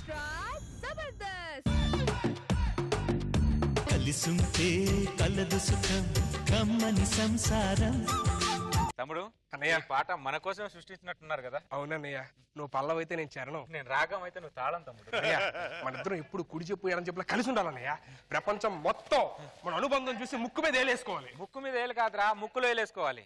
Extra Jabardasth కలిసుంటే కలదు సుఖం కమ్మని సంసారం తమ్ముడు అన్నయ్య. ఈ పాట మన కోసం సృష్టించినట్టున్నారు కదా అవునన్నయ్య నువ్వు పల్లవి అయితే నేను చరణం నేను రాగం అయితే నువ్వు తాళం తమ్ముడు అన్నయ్య మన ఇద్దరం ఎప్పుడు కుడి చెప్పు ఎడం చెప్పులా కలిసి ఉండాలన్నయ్య ప్రపంచం మొత్తం మన అనుబంధం చూసి ముక్కు మీద వేలేసుకోవాలి ముక్కు మీద వేలు కాదురా ముక్కులో వేలేసుకోవాలి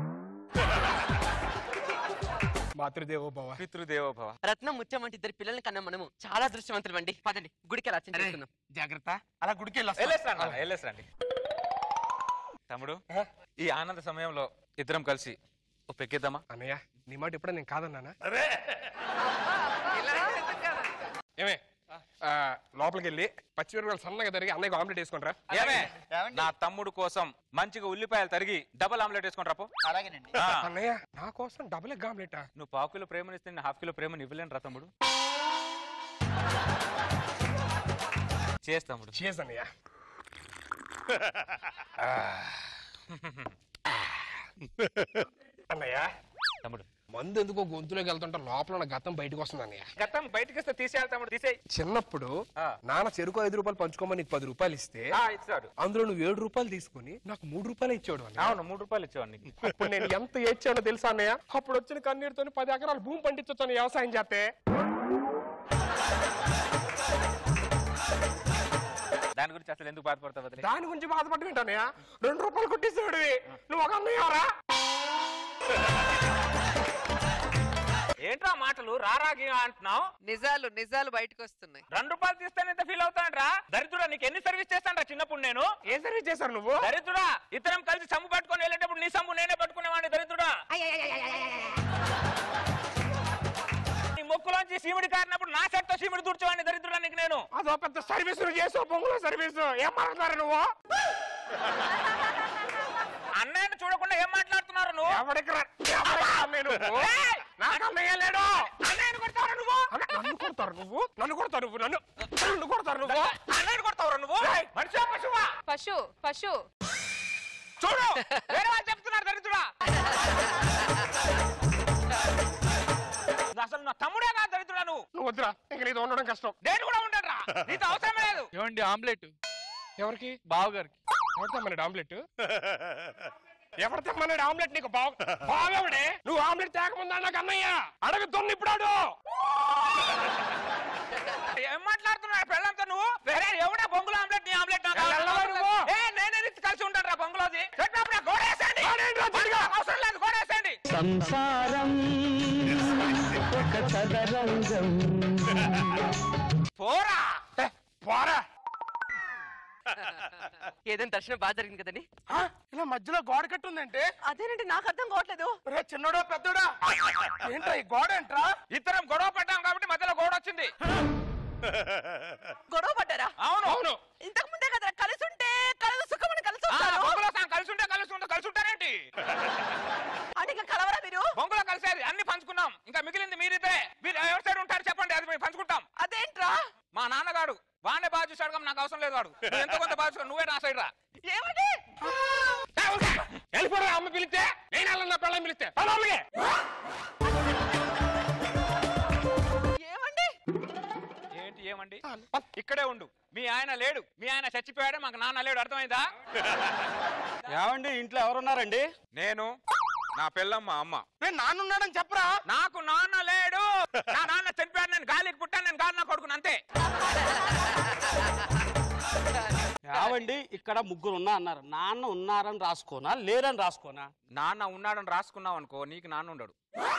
మాతృదేవో భవ పితృదేవోభవ రత్నం ముత్యం వంటి ఇద్దరు పిల్లల్ని కన్నా మనము చాలా దృష్టివంతులు అండి పదండి గుడికి అలా చేసుకుందాం జాగ్రత్త అలా గుడికి వెళ్ళి వెళ్ళేసరండి అన్న, వెళ్ళేసరండి తమ్ముడు ఈ ఆనంద సమయంలో ఇద్దరం కలిసి ఓ పెక్కిద్దామా అన్నయ్య నీ మాట ఎప్పుడో నేను కాదన్నానా ఏమే ఆ, లోపలికి వెళ్ళి పచ్చిమిరపకాయలు సన్నగా తరిగి అన్నయ్యకి ఆమ్లెట్ వేసుకుంటారా ఏమే నా తమ్ముడు కోసం మంచిగా ఉల్లిపాయలు తరిగి డబల్ ఆమ్లెట్ వేసుకొని రాపో అలాగేనండి ఆ, అన్నయ్య నా కోసం డబుల్ ఎగ్ ఆమ్లెటా నువ్వు పావు కిలో ప్రేమనిస్తే నేను హాఫ్ కిలో ప్రేమని ఇవ్వలేను రా తమ్ముడు చేస్తా తమ్ముడు చేస్ అన్నయ్య అన్నయ్య తమ్ముడు మందు ఎందుకో గొంతులోకి వెళ్తుంటే లోపల ఉన్న గతం బయటకు వస్తుంది అన్నయ్య గతం బయటకి వస్తే తీసేయాలి తమ్ముడు తీసేయి చిన్నప్పుడు ఆ. నాన్న చెరుకు ఐదు రూపాయలు పంచుకోమని నీకు పది రూపాయలు ఇస్తే ఆ, ఇచ్చాడు అందులో నువ్వు ఏడు రూపాయలు తీసుకుని నాకు మూడు రూపాయలు ఇచ్చాడు అన్నయ్య. అవును మూడు రూపాయలు ఇచ్చేవాడిని నీకు. అప్పుడు నేను ఎంత ఏడ్చానో తెలుసా అన్నయ్య అప్పుడు వచ్చిన కన్నీరుతో పది ఎకరాలు భూమి పండించొచ్చాను వ్యవసాయం చేస్తే దాని గురించి అసలు ఎందుకు బాధపడతావు వదిలే దాని గురించి బాధపడ్డం ఏంటన్నయ్య రెండు రూపాయలు కొట్టేసాడు నువ్వు ఒక అన్నయ్యవరా ఏంట్రా మాటలు రారాగి అంటున్నావు నిజాలు నిజాలు బయటకు వస్తున్నాయి రెండు రూపాయలు తీస్తాను ఎంత ఫీల్ అవుతానంట్రా దరిద్రుడా నీకు ఎన్ని సర్వీస్ చేస్తాను చిన్నప్పుడు నేను ఏ సర్వీస్ చేశారు నువ్వు దరిద్రుడా ఇద్దరం కలిసి సమ్ము పట్టుకొని వెళ్ళేటప్పుడు నీ సమ్ము నేనే పట్టుకునేవాడిని దరిద్రుడా నీ మొక్కులోంచి సీముడి కారినప్పుడు నా సెట్తో సీముడి దూర్చేవాడిని దరిద్రుడా నీకు నేను అదో పెద్ద సర్వీస్ నువ్వు చేసావు పొంగుల సర్వీస్ ఏం మాట్లాడారు నువ్వు అన్నయ్యని చూడకుండా ఏం మాట్లాడుతున్నారు నువ్వు ఎవడికి రా- ఎవడికి అన్నయ్య నువ్వు ఏయ్! నాకు అన్నయ్య లేడు అన్నయ్యని కొడతావరా నువ్వు అన్న, నన్ను కొడతారు నువ్వు నన్ను కొడతారు నువ్వు నన్ను నన్ను కొడతారు నువ్వు అన్నయ్యని కొడతావరా నువ్వు మనిషి పశువా పశు పశు చూడు వేరే వాళ్ళు చెప్తున్నారు దరిద్రుడా అసలు నా తమ్ముడే కాదు దరిద్రుడా నువ్వు నువ్వు వద్దురా ఇంక నీతో ఉండడం కష్టం నేను కూడా ఉంటాను నీతో అవసరమే లేదు ఏమండి ఆమ్లెట్ ఎవరికి బావగారికి ఎవరు తెమ్మన్నాడు ఆమ్లెట్ ఎవరు తెమ్మన్నాడు ఆమ్లెట్ నీకు బావ బావెవడే నువ్వు ఆమ్లెట్ తేకముందా నాకు అన్నయ్య అడుగుతుంది ఇప్పుడు ఆడు. ఏం మాట్లాడుతున్నాడు పెళ్ళంతా నువ్వు వేరే ఎవడా బొంగులో ఆమ్లెట్ నీ ఆమ్లెట్ నాకు వెళ్ళవా నువ్వు? ఏ నేనే రిచ్ కలిసి ఉంటాను రా బొంగులోది చెప్పినప్పుడు గోడ వేసేయండి గోడేంట్రా తిరిగా? అవసరం లేదు గోడ వేసేయండి సంసారం ఒక చదరంగం పోరా ఏ, పోరా ఏదైనా దర్శనం బాగా జరిగింది కదండి ఆ, ఇలా మధ్యలో గోడ కట్టుందంటే అదేనంటే నాకు అర్థం కావట్లేదు రే చిన్నడో పెద్దోడా ఏంట్రా ఈ గోడ ఏంట్రా ఇద్దరం గొడవ పడ్డాం కాబట్టి మధ్యలో గోడ వచ్చింది గొడవ పడ్డారా అవును అవును ఇంతకు ముందే కదా కలిసి ఉంటే కలదు సుఖమని కలిసి ఆ, వస్తారు బొంగులో సగం కలిసి ఉంటే కలిసి ఉంటే కలిసి ఉంటారేంటి అంటే ఇంకా కలవరా మీరు బొంగులో కలిసేది అన్ని పంచుకున్నాం ఇంకా మిగిలింది మీరిద్దరే మీరు ఎవరి సైడ్ ఉంటారు చెప్పండి అది మేము పంచుకుంటాం అదేంట్రా మా నాన్నగాడు వాడినే బాగా చూశాడు కానీ నాకు అవసరం లేదు వాడు నువ్వు ఎంతో కొంత బాగా చూడు, నువ్వే నా సైడ్ రా ఏమండి వెళ్ళిపోరా అమ్మ పిలిస్తే నేను వెళ్ళను నా పిల్లలు పిలిస్తే పదవులకి ఏమండి ఏంటి ఏమండి ఇక్కడే ఉండు మీ ఆయన లేడు మీ ఆయన చచ్చిపోయాడే మాకు నాన్న లేడు అర్థమైందా ఏమండి ఇంట్లో ఎవరున్నారండి నేను నా పిల్లం మా అమ్మ నేను నాన్నున్నాడని చెప్పరా నాకు నాన్న లేడు నా నాన్న చనిపోయాడు నేను గాలికి పుట్టాను నేను గాలి నా కొడుకును అంతే ఏమండి ఇక్కడ ముగ్గురు ఉన్నా అన్నారు నాన్న ఉన్నారని రాసుకోనా లేరని రాసుకోనా నాన్న ఉన్నాడని రాసుకున్నావు అనుకో నీకు నాన్న ఉండడు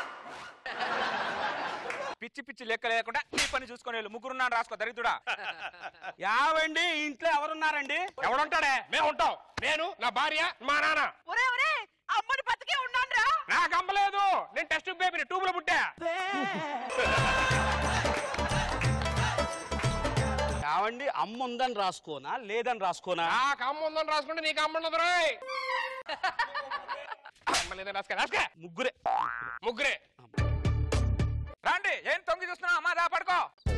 పిచ్చి పిచ్చి లెక్క లేకుండా నీ పని చూసుకొని వెళ్ళు ముగ్గురు ఉన్నాడు రాసుకో దరిద్రుడా ఏవండి ఇంట్లో ఎవరున్నారండి ఎవడుంటాడే మేము ఉంటాం నేను నా భార్య మా నాన్న ఒరే ఒరే అమ్మని బతికే ఉన్నాను రా నాకు అమ్మలేదు నేను టెస్ట్ బేబీని ట్యూబ్ లో పుట్టా ఏవండి అమ్మ ఉందని రాసుకోనా లేదని రాసుకోనా నాకు అమ్మ ఉందని రాసుకుంటే నీకు అమ్మ ఉండదు రోయ్ అమ్మ లేదని రాసుక రాసుక ముగ్గురే ముగ్గురే రండి ఏం తొంగి చూస్తున్నావు అమ్మా దా పడుకో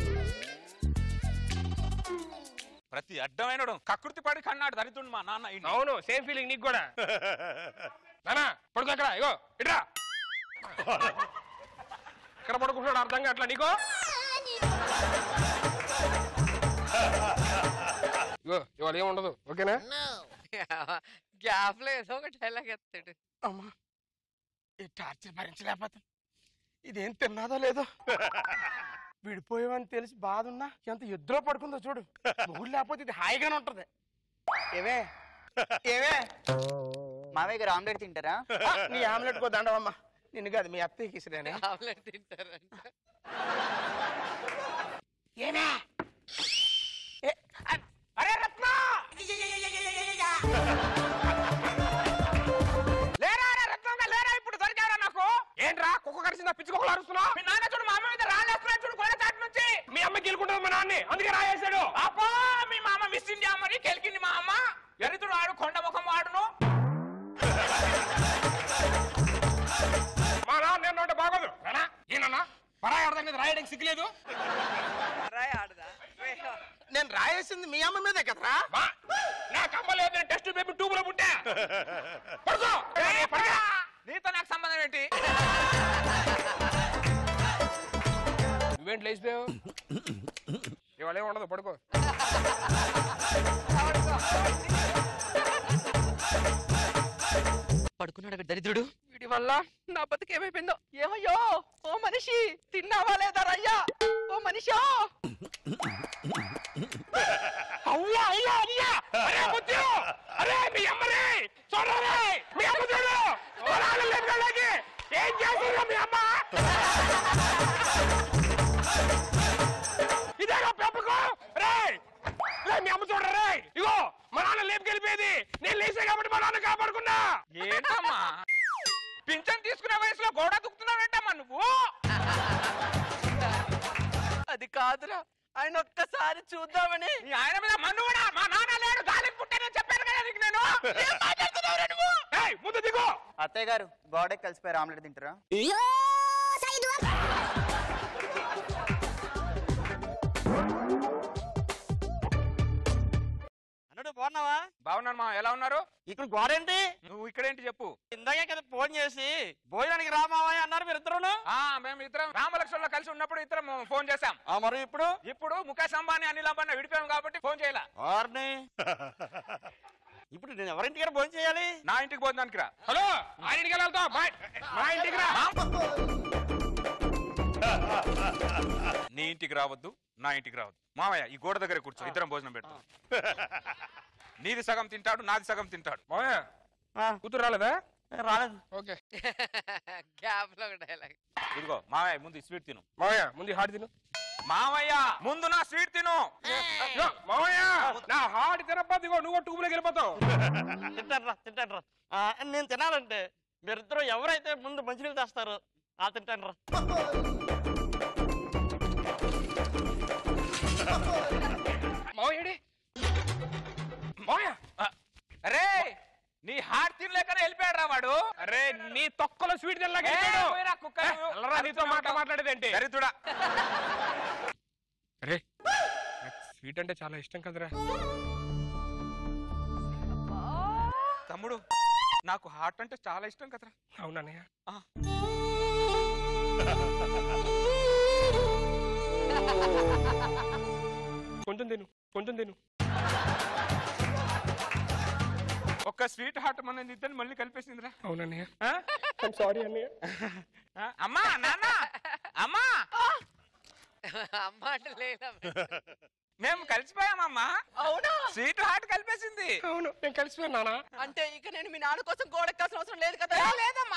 ప్రతి అడ్డమైనడు కకృతి పడి కన్నాడు దరిద్రుడు మా నాన్న ఈయన్ని. అవును సేమ్ ఫీలింగ్ నీకు కూడా నానా పడుకో అక్కడ ఇగో ఇట్రా ఇక్కడ పడుకుంటున్నాడు అర్థం కావట్లా నీకో ఇగో ఇవాళ ఏం ఉండదు ఓకేనా గ్యాప్ లో ఏదో ఒక డైలాగ్ ఎత్తాడు అమ్మా ఈ టార్చర్ భరించలేకపోతా ఇదేం తిన్నాదో లేదో విడిపోయామని తెలిసి బాధ ఉన్నా ఎంత ఎద్దులో పడుకుందో చూడు మొగుడు లేకపోతే ఇది హాయిగానే ఉంటది ఏవే ఏవే మావయ్య గారు ఆమ్లెట్ తింటారా ఆ, నీ ఆమ్లెట్ కో దండవమ్మా నిన్ను కాదు మీ అత్తయ్యకి ఇసిరేనే ఆమ్లెట్ తింటారంట ఏమే ఏ, అ- అరే రత్న లేరా అరే రత్నంగా లేరా ఇప్పుడు దొరికారా నాకు ఏంట్రా కుక్క కరిసిందా పిచ్చి కుక్కలు అరుస్తున్నావు మీ నాన్న చూడు మా అమ్మ మీద రాళ్ళేస్తున్నా చూడు కొన చాటు నుంచి మీ అమ్మ గెలుకుంటుంది మా నాన్ని అందుకే రాయేశాడు అబ్బా మీ మామ మిస్ ఇండియా మరి కెలికింది మా అమ్మ ఎరుతుడు ఆడు కొండ ముఖం వాడును మా నాన్న నేను అంటే బాగోదు రానా ఏనన్నా పరాయి ఆడదాని మీద రాయడానికి సిగ్గులేదు రాయ్ ఆడదా నేను రాయేసింది మీ అమ్మ మీదే కదరా మా నాకు అమ్మ లేదు నేను టెస్ట్ బేబీ ట్యూబ్ లో పుట్టా పడుకో ఏయ్, పడగా. నీతో నాకు సంబంధం ఏంటి నువ్వేంటి లేచిపోయావు ఇవాళ ఏం ఉండదు పడుకో పడుకున్నాడు అక్కడ దరిద్రుడు వీడి వల్ల నా బతుకు ఏమైపోయిందో ఏమయ్యో ఓ మనిషి తిన్నావా లేదా రయ్యా ఓ మనిషా అవ్వా అయ్యా అయ్యా అరే బుద్ధి అరే మీ అమ్మరే చూడరే మీ అమ్మ చూడు పొలాలు లేపుకెళ్ళకి ఏం చేస్తుందా మీ అమ్మ ఇదేనా పెంపకం రే రే మీ అమ్మ చూడరా రే ఇగో మా నాన్న లేపుకెళ్ళిపోయేది నేను లేసే కాబట్టి మా నాన్న కాపాడుకున్నా ఏంటమ్మా పింఛన్ తీసుకునే వయసులో గోడ దుక్కుతున్నావేంటమ్మా నువ్వు అది కాదురా ఆయన ఒక్కసారి చూద్దామని నీ ఆయన మీద మన్ను కూడా మా నాన్న లేడు గాలికి పుట్టానని చెప్పాను కదా నీకు నేను ఏం మాట్లాడుతున్నావురా నువ్వు ఏయ్ ముందు దిగు అత్తయ్య గారు గోడకి కలిసిపోయారు ఆమ్లెట్ తింటారా అన్నాడు బాగున్నావా బాగున్నాను మా ఎలా ఉన్నారు ఇక్కడ గోడ ఏంటి నువ్వు ఇక్కడేంటి చెప్పు ఇందాకే కదా ఫోన్ చేసి భోజనానికి రామావయ్య అన్నారు మీరు ఇద్దరు మేము ఇద్దరం రామలక్ష్మణులో కలిసి ఉన్నప్పుడు ఇద్దరం ఫోన్ చేశాం మరి ఇప్పుడు ఇప్పుడు ముఖేష్ అంబానీ అనిల్ అంబానీ విడిపోయాం కాబట్టి ఫోన్ చేయాల ఇప్పుడు నేను ఎవరింటికి భోజనం చేయాలి నా ఇంటికి భోజనానికి రా హలో ఆయన ఇంటికి వెళ్తావు మా మా ఇంటికి రా నీ ఇంటికి రావద్దు నా ఇంటికి రావద్దు మామయ్య ఈ గోడ దగ్గర కూర్చో ఇద్దరం భోజనం పెడతాం నీది సగం తింటాడు నాది సగం తింటాడు మామయ్య కూతురు రాలేదా రాలేదు ఓకే గ్యాప్ లో ఒక డైలాగ్ ఇదిగో మామయ్య ముందు ఈ స్వీట్ తిను మామయ్య ముందు హార్ట్ తిను మామయ్య ముందు నా స్వీట్ తిను ఇగో, మామయ్య నా హార్ట్ తినప్ప దిగో నువ్వు ట్యూబ్లోకి వెళ్ళిపోతావు తింటాను తింటాను నేను తినాలంటే మీరిద్దరు ఎవరైతే ముందు మంచినీళ్ళు తెస్తారో ఆ తింటాను రా మామయ్యడి మామయ్య అరే నీ హార్ట్ తినలేకనే వెళ్ళిపోయాడు రా వాడు అరే నీ తొక్కలో స్వీట్ తినలాగా ఏ, వెళ్ళిపోయాడు. పోయిరా కుక్క ఏ, నువ్వు. వెళ్ళరా, నీతో మాట మాట్లాడేది ఏంటి దరిద్రుడా అరే నాకు స్వీట్ అంటే చాలా ఇష్టం కదరా తమ్ముడు నాకు హార్ట్ అంటే చాలా ఇష్టం కదరా అవునన్నయ్య ఆ. కొంచెం తిను కొంచెం తిను ఒక్క స్వీట్ హార్ట్ మన ఇద్దరు మళ్ళీ కలిపేసిందిరా అవునన్నయ్య ఆ? సారీ అన్నయ్య ఆ? అమ్మా నాన్న అమ్మా అమ్మ అంటే లేదా మేము కలిసిపోయామమ్మా అవునా స్వీట్ హార్ట్ కలిపేసింది అవును నేను కలిసిపోయాను నాన్న అంటే ఇక నేను మీ నాన్న కోసం గోడ ఎక్కాల్సిన అవసరం లేదు కదా లేదమ్మా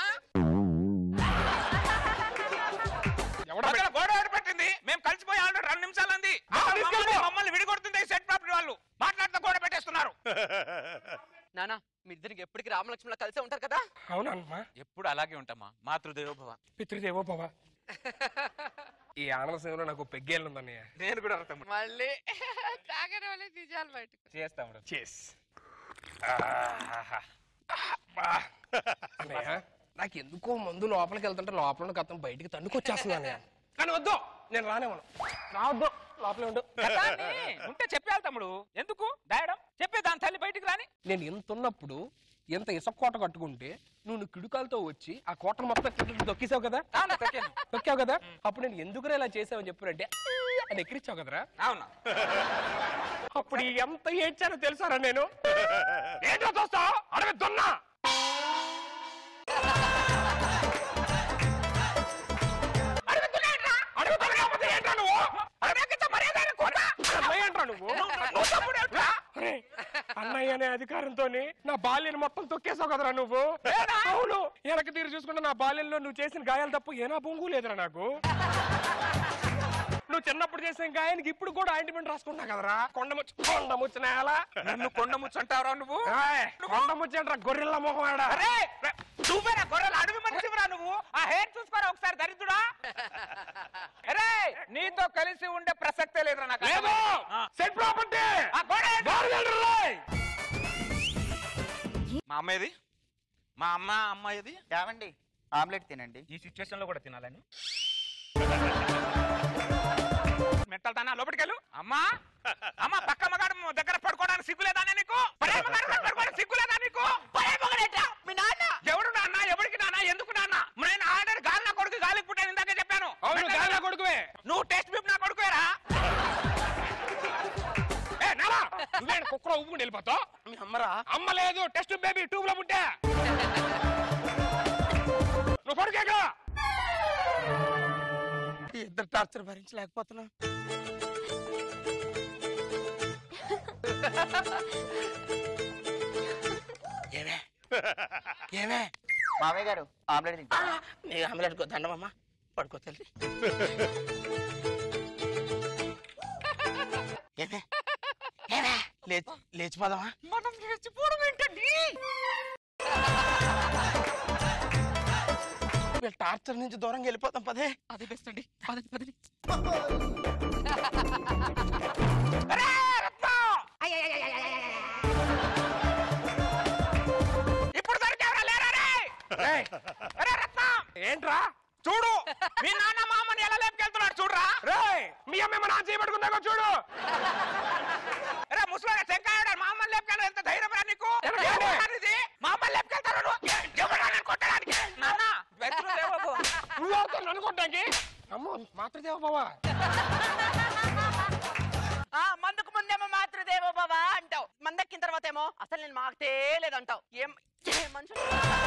ఎవడ అక్కడ గోడ పెట్టింది మేము కలిసిపోయి ఆల్రెడీ రెండు నిమిషాలు అంది తీసుకెళ్ళిపో. మమ్మల్ని విడిగొడుతుంది సెట్ ప్రాపర్టీ వాళ్ళు మాట్లాడుతూ గోడ పెట్టేస్తున్నారు నాన్న మీ ఇద్దరికి ఎప్పటికి రామలక్ష్మణ కలిసే ఉంటారు కదా అవునమ్మా ఎప్పుడు అలాగే ఉంటామా మాతృదేవోభవ పితృదేవో భవ ఈ ఆనంద సమయంలో నాకు పెగ్గేళ్ళు ఉందన్నయ్య నేను కూడా తమ్ముడు మళ్ళీ తాగని వాళ్ళే నిజాలు బయటకు చేస్తాము చేస్ అన్నయ్య నాకు ఎందుకో మందు లోపలికి వెళ్తుంటే లోపల ఉన్న గతం బయటికి తన్నుకొచ్చేస్తుంది అన్నయ్య కానీ వద్దు నేను రానేమను రావద్దు లోపలే ఉండు ఉంటే చెప్పాలి తమ్ముడు ఎందుకు దాయడం చెప్పే దాని తల్లి బయటికి రాని నేను ఎంత ఉన్నప్పుడు ఎంత ఇసుక కోట కట్టుకుంటే నువ్వు నీ కిడుకాలతో వచ్చి ఆ కోటను మొత్తం కింద తొక్కేసావు కదా తొక్కావు కదా అప్పుడు నేను ఎందుకురా ఇలా చేసావని చెప్పారంటే అని ఎక్కిరిచావు కదరా అవునా అప్పుడు ఎంత ఏడ్చానో తెలుసారా నేను ఏంటో చూస్తావు అడవి దున్నా అడవి దున్నా ఏంట్రా? అడవి దున్నా కాకపోతే ఏంట్రా నువ్వు? అడవి ఎక్కించే మర్యాద ఆయన కోట. అన్నయ్య ఏంట్రా నువ్వు? నువ్వు తప్పుడు ఏంట్రా? అరే, అన్నయ్య అనే అధికారంతో నా బాల్యని మొత్తం తొక్కేసావు కదరా నువ్వు అవును వెనక్కి తీరు చూసుకుంటే నా బాల్యంలో నువ్వు చేసిన గాయాలు తప్ప ఏనా బొంగు లేదురా నాకు నువ్వు చిన్నప్పుడు చేసిన గాయానికి ఇప్పుడు కూడా ఆయింట్మెంట్ రాసుకున్నా కదరా కొండముచ్చు కొండముచ్చు నేల నన్ను కొండ ముచ్చంటావరా నువ్వు కొండముచ్చు అంటారా గొర్రెల మొహం ఆడ అరే నువ్వేనా గొర్రెలు అడవి మనిషివిరా నువ్వు ఆ హెయిర్ చూసుకోరా ఒకసారి దరిద్రుడా అరే నీతో కలిసి ఉండే ప్రసక్తే లేదురా నాకు లేదు ఆ. సెట్ ప్రాపర్టీ ఆ గోడ ఏంటి? మా అమ్మాయిది మా అమ్మ అమ్మాయిది ఏమండి ఆమ్లెట్ తినండి ఈ సిచ్యువేషన్ లో కూడా తినాలని మెంటల్ దానా లోపలికి వెళ్ళు అమ్మా అమ్మా పక్క మగాడు దగ్గర పడుకోవడానికి సిగ్గులేదానే నీకు పరాయి మగాడు దగ్గర పడుకోవడానికి సిగ్గులేదా నీకు పరాయి మగాడేంట్రా? మీ నాన్న ఎవడు నాన్న ఎవరికి నాన్న ఎందుకు నాన్న నేను ఆల్రెడీ గాలి నా కొడుకు గాలికి పుట్టాను ఇందాకే చెప్పాను అవును గాలి నా కొడుకువే నువ్వు టెస్ట్ బీప్ నా కొడుకువేరా ఏ నాలా నువ్వేం కుక్కలో ఉప్పుకుని వెళ్ళిపోతావు మీ అమ్మరా అమ్మ లేదు టెస్ట్ బేబీ ట్యూబ్ లో పుట్టా నువ్వు పడుకేక ఈ ఇద్దరు టార్చర్ భరించలేకపోతున్నా ఏమే ఏమే మామయ్య గారు ఆమ్లెట్ తింటా నీ ఆమ్లెట్ దండమమ్మా పడుకో తల్లి ఏమే ఏమే లేచి లేచిపోదామా మనం లేచిపోవడం ఏంటండి వీళ్ళ టార్చర్ నుంచి దూరంగా వెళ్ళిపోతాం పదే అదే బెస్ట్ అండి పదండి పదండి అరే రత్నం ఇప్పుడు దొరికావరా లేరా రే ఏయ్, అరే రత్నం ఏంట్రా చూడు మీ నాన్న మా అమ్మని ఎలా లేపుకెళ్తున్నాడు చూడరా రేయ్ మీ అమ్మ నా చేయబడుకుందాక చూడు అరే ముసలాగా శంకాయ మా అమ్మని లేపుకెళ్ళ ఎంత ధైర్యం రా నీకు ఎవరు? ఎవరు ఇది? మా అమ్మని లేపుకెళ్తారు నువ్వు ఎవరు నన్ను కొట్టడానికి నాన్న వెతురు దేవకు. నువ్వు అవుతావు అనుకోవడానికి అమ్మో మాతృదేవ బావా ఆ మందుకు ముందేమో మాతృదేవో బావా అంటావు మందెక్కిన తర్వాత ఏమో అసలు నేను మాకుతే లేదంటావు ఏం ఏం మనుషులు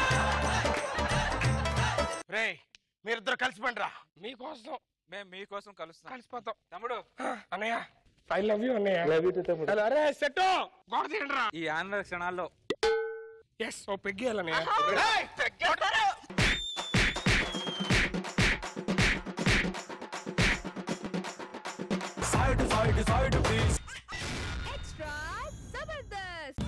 రే మీరిద్దరు కలిసి పండిరా మీకోసం మేము మీకోసం కలుస్తాం కలిసిపోతాం తమ్ముడు అన్నయ్య ఐ లవ్ యూ అన్నయ్య లవ్ యూ తమ్ముడు హలో అరే సెట్ గోడ తీయండిరా ఈ ఆనంద క్షణాల్లో ఎస్ ఓ పెగ్గేయాలన్నయ్య ఎక్స్ట్రా జబర్దస్త్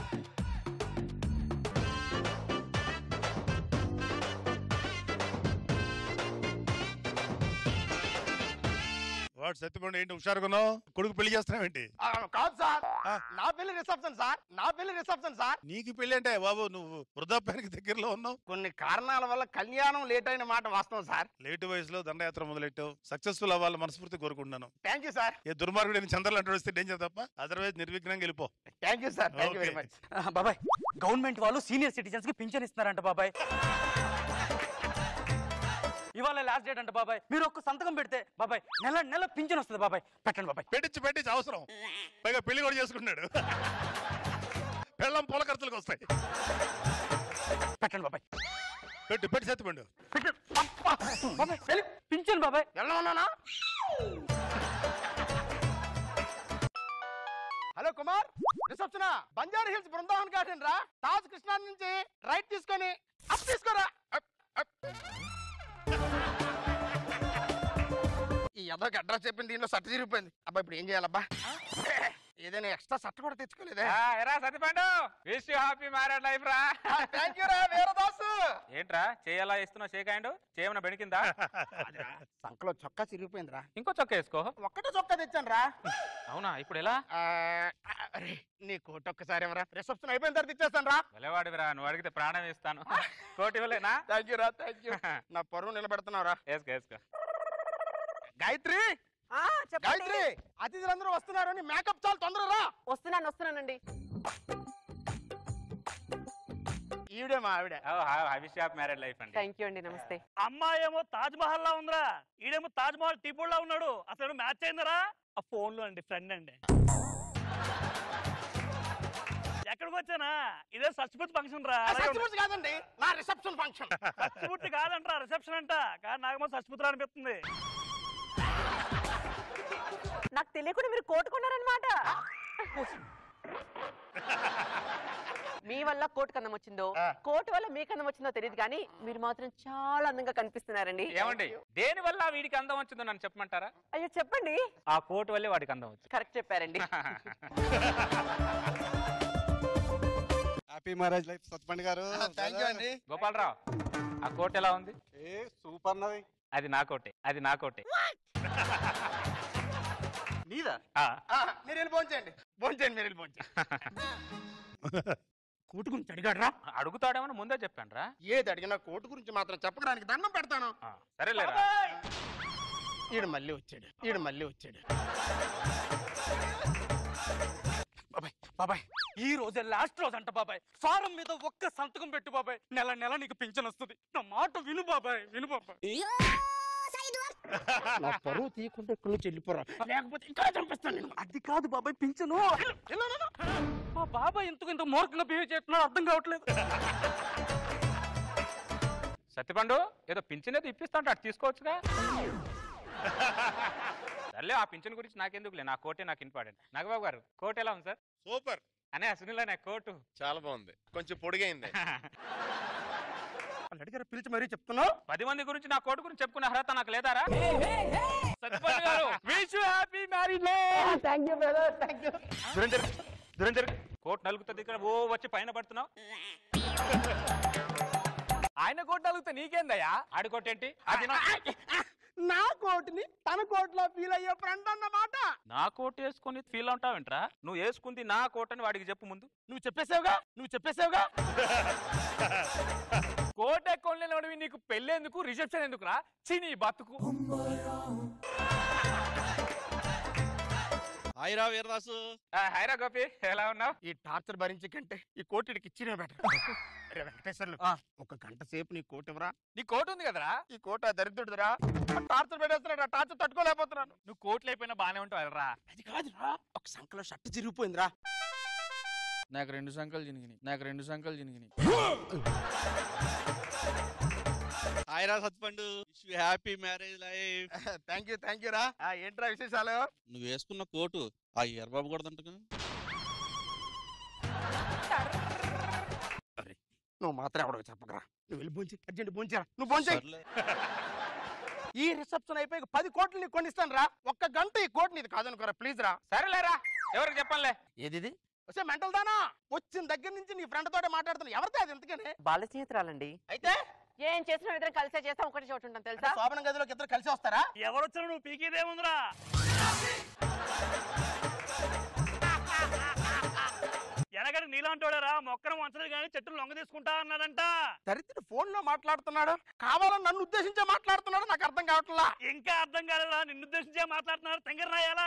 వాడు సత్యపండు ఏంటి హుషారుకున్నావు కొడుకు పెళ్లి చేస్తున్నావేంటి ఆ, కాదు సార్ నా పెళ్లి రిసెప్షన్ సార్ నా పెళ్లి రిసెప్షన్ సార్ నీకు పెళ్లి అంటే బాబు నువ్వు వృద్ధాప్యానికి దగ్గరలో ఉన్నావు కొన్ని కారణాల వల్ల కళ్యాణం లేట్ అయిన మాట వాస్తవం సార్ లేటు వయసులో దండయాత్ర మొదలెట్టావు సక్సెస్ఫుల్ అవ్వాలని మనస్ఫూర్తి కోరుకుంటున్నాను థ్యాంక్ యూ సార్ ఏ దుర్మార్గుడు చంద్రలు అంటూ వస్తే డేంజర్ తప్ప అదర్వైజ్ నిర్విఘ్నంగా వెళ్ళిపో thank you sir thank you very Okay. Much బాబాయ్ గవర్నమెంట్ వాళ్ళు సీనియర్ సిటిజన్స్ కి పింఛన్ ఇస్తున్నారంట బాబాయ్ ఇవాళ లాస్ట్ డేట్ అంట బాబాయ్ మీరు ఒక్క సంతకం పెడితే బాబాయ్ నెల నెల పింఛన్ వస్తుంది బాబాయ్ పెట్టండి బాబాయ్ పెట్టించి పెట్టించి అవసరం పైగా పెళ్లి కూడా చేసుకుంటున్నాడు పెళ్ళం పూల ఖర్చులకు వస్తాయి పెట్టండి బాబాయ్ పెట్టు పెట్టి సత్యపండు బాబాయ్ వెళ్ళి పింఛన్ బాబాయ్ వెళ్ళమన్నానా hello Kumar reception Banjara Hills Brindavan Garden రా తాజ్ కృష్ణా నుంచి రైట్ తీసుకొని అప్ తీసుకోరా అప్, అప్. ఈ అదొక అడ్రస్ చెప్పింది దీనిలో సట్ట చిరిగిపోయింది అబ్బా ఇప్పుడు ఏం చేయాలబ్బా ఏదైనా ఎక్స్ట్రా సట్ట కూడా తెచ్చుకోలేదే ఆ, ఎరా Satyapandu wish you happy married life రా థ్యాంక్ యూ రా వీరదాసు ఏంట్రా చేయాలా ఇస్తున్నా షేక్ హ్యాండ్ చేయమన్నా బెణికిందా సంకలో చొక్కా చిరిగిపోయిందిరా ఇంకో చొక్క వేసుకో ఒక్కటే చొక్కా తెచ్చాను రా అవునా ఇప్పుడు ఎలా ఆ, అరే, నీ కోట్ ఒక్కసారి ఏమరా రిసెప్షన్ అయిపోయిన తర్వాత ఇచ్చేస్తాను రా వెలవాడివిరా నువ్వు అడిగితే ప్రాణం ఇస్తాను కోటి ఇవ్వలేనా థ్యాంక్ యూ రా థ్యాంక్ యూ నా పరువు నిలబెడుతున్నావు రా వేసుకో వేసుకో గాయత్రి ఆ, చెప్పండి గాయత్రి అతిథులందరూ వస్తున్నారు నీ మేకప్ చాలా తొందర రా వస్తున్నాను వస్తున్నానండి ఈవిడే మా ఆవిడ విష్ హ్యాపీ మ్యారేజ్ లైఫ్ అండి థ్యాంక్ యూ అండి నమస్తే అమ్మాయేమో తాజ్ మహల్ లా ఉందిరా ఈడేమో తాజ్ మహల్ టీపూడ్ లా ఉన్నాడు అసలు మ్యాచ్ అయిందరా ఆ ఫోన్ లో అండి ఫ్రెండ్ అండి ఎక్కడికి వచ్చానా ఇదే సత్యపూర్తి ఫంక్షన్ రా అలాగే ఉంది. సత్యమూర్తి కాదండి నా రిసెప్షన్ ఫంక్షన్ సత్యపూర్తి కాదంటారా రిసెప్షన్ అంట కానీ నాకేమో సత్యపూర్తి అనిపిస్తుంది నాకు తెలియకుండా మీరు కోట్ కొన్నారనమాట మీ వల్ల కోట్ కన్నం వచ్చిందో కోట్ వల్ల మీ కన్నం వచ్చిందో తెలియదు కానీ మీరు మాత్రం చాలా అందంగా కనిపిస్తున్నారండి ఏమండి దేని వల్ల వీడికి అందం వచ్చిందో నన్ను చెప్పమంటారా అయ్యో చెప్పండి ఆ కోట్ వల్లే వాడికి అందం వచ్చింది కరెక్ట్ చెప్పారండి హ్యాపీ మ్యారేజ్ లైఫ్ సత్పండి గారు థ్యాంక్ యూ అండి గోపాలరావు ఆ కోట్ ఎలా ఉంది ఏ సూపర్ నది అది నా కోటే అది నా కోటే నీదా ఆ. ఆ, మీరు వెళ్ళి భోంచేయండి భోంచేయండి మీరు వెళ్ళి భోంచేయండి కోటు గురించి అడిగాడ్రా అడుగుతాడేమో ముందే చెప్పాను రా ఏది అడిగినా కోటు గురించి మాత్రం చెప్పడానికి దండం పెడతాను సరేలేరా ఈడు మళ్ళీ వచ్చాడు ఈడు మళ్ళీ వచ్చాడు బాబాయ్ బాబాయ్ ఈ రోజే లాస్ట్ రోజు అంట బాబాయ్ ఫారం మీద ఒక్క సంతకం పెట్టు బాబాయ్ నెల నెల నీకు పింఛన్ వస్తుంది నా మాట విను బాబాయ్ విను బాబాయ్ నా పరువు తీయకుండా ఇక్కడి నుంచి వెళ్ళిపోరా లేకపోతే ఇక్కడ చంపిస్తాను నేను అది కాదు బాబాయ్ పింఛను మా బాబాయ్ ఎందుకు ఇంత మూర్ఖంగా బిహేవ్ చేస్తున్నాడు అర్థం కావట్లేదు సత్యపండు ఏదో పింఛన్ ఏదో ఇప్పిస్తా అటు తీసుకోవచ్చుగా సర్లే ఆ పింఛన్ గురించి నాకెందుకులే నా కోటే నాకు ఇంపార్టెంట్ నాగబాబు గారు కోట్ ఎలా ఉంది సార్ సూపర్ అనే సునీల్ నా కోటు చాలా బాగుంది కొంచెం పొడిగైంది వాళ్ళు అడిగారు పిలిచి మరీ చెప్తున్నావు పది మంది గురించి నా కోటు గురించి చెప్పుకునే అర్హత నాకు లేదారా Satyapandu garu wish happy marriage thank you brother thank you దురంజర్ దురంజర్ కోట్ నలుగుతుంది ఇక్కడ ఓ వచ్చి పైన పడుతున్నావు ఆయన కోట్ అలిగితే నీకేందయ్యా ఆడి కోట్ ఏంటి అది నా నా కోటుని తన కోట్లో ఫీల్ అయ్యే ఫ్రెండ్ అన్నమాట నా కోట్ వేసుకొని ఫీల్ అవుతావేంట్రా నువ్వు వేసుకుంది నా కోట్ అని వాడికి చెప్పు ముందు నువ్వు చెప్పేసావుగా నువ్వు చెప్పేసావుగా కోట్ ఎక్కువ లేనివాడివి నీకు పెళ్ళేందుకు రిసెప్షన్ ఎందుకురా చిని బతుకు హాయిరా వీరదాసు ఆ, హైరా గోపి ఎలా ఉన్నావు ఈ టార్చర్ భరించే కంటే ఈ కోటిడికి ఇచ్చినే బెటర్ అరే వెంకటేశ్వర్లు ఒక గంట సేపు నీ కోట్ ఇవ్వరా నీ కోట్ ఉంది కదరా ఈ కోట దరిద్రుడురా టార్చర్ పెట్టేస్తున్నాడు ఆ టార్చర్ తట్టుకోలేకపోతున్నాను నువ్వు కోట్లు అయిపోయినా బానే ఉంటావు రా అది కాదురా ఒక సంఖలో షర్ట్ చిరిగిపోయిందిరా నాకు రెండు సంఖ్యలు చినిగినాయి నాకు రెండు సంఖ్యలు చినిగినాయి హాయిరా Satpandu wish happy marriage life thank you thank you రా ఆ, ఏంట్రా విశేషాలు నువ్వు వేసుకున్న కోటు ఆ ఎర్రబాబు కూడా అంటగా నువ్వు మాత్రం ఎవడో చెప్పకరా నువ్వు వెళ్ళి భోంచి అర్జెంట్ భోంచరా నువ్వు భోంచే సర్లే. ఈ రిసెప్షన్ అయిపోయి పది కోట్లు నీకు కొనిస్తాను రా ఒక్క గంట ఈ కోట్ నీది కాదనుకోరా ప్లీజ్ రా సరేలేరా ఎవరికి చెప్పాలే ఏది ఇది వస్తే మెంటల్ దానా వచ్చిన దగ్గర నుంచి నీ ఫ్రెండ్ తోటే మాట్లాడుతున్నా ఎవరితో అది ఎందుకని బాల స్నేహితురాలండి అయితే ఏం చేసినా ఇద్దరం కలిసే చేస్తాం ఒకటి చోటు ఉంటాం తెలుసా శోభన గదిలోకి ఇద్దరు కలిసి వస్తారా ఎవరు వచ్చినా నువ్వు పీకేదేముందిరా ఎనగడి నీలాంటోడరా మొక్కను వంచలేదు కానీ చెట్టును లొంగ తీసుకుంటా అన్నాడంట దరిద్రుడు ఫోన్ లో మాట్లాడుతున్నాడు కావాలని నన్ను ఉద్దేశించే మాట్లాడుతున్నాడు నాకు అర్థం కావట్లా ఇంకా అర్థం కాలేదా నిన్ను ఉద్దేశించే మాట్లాడుతున్నారు తెంగర రాయాలా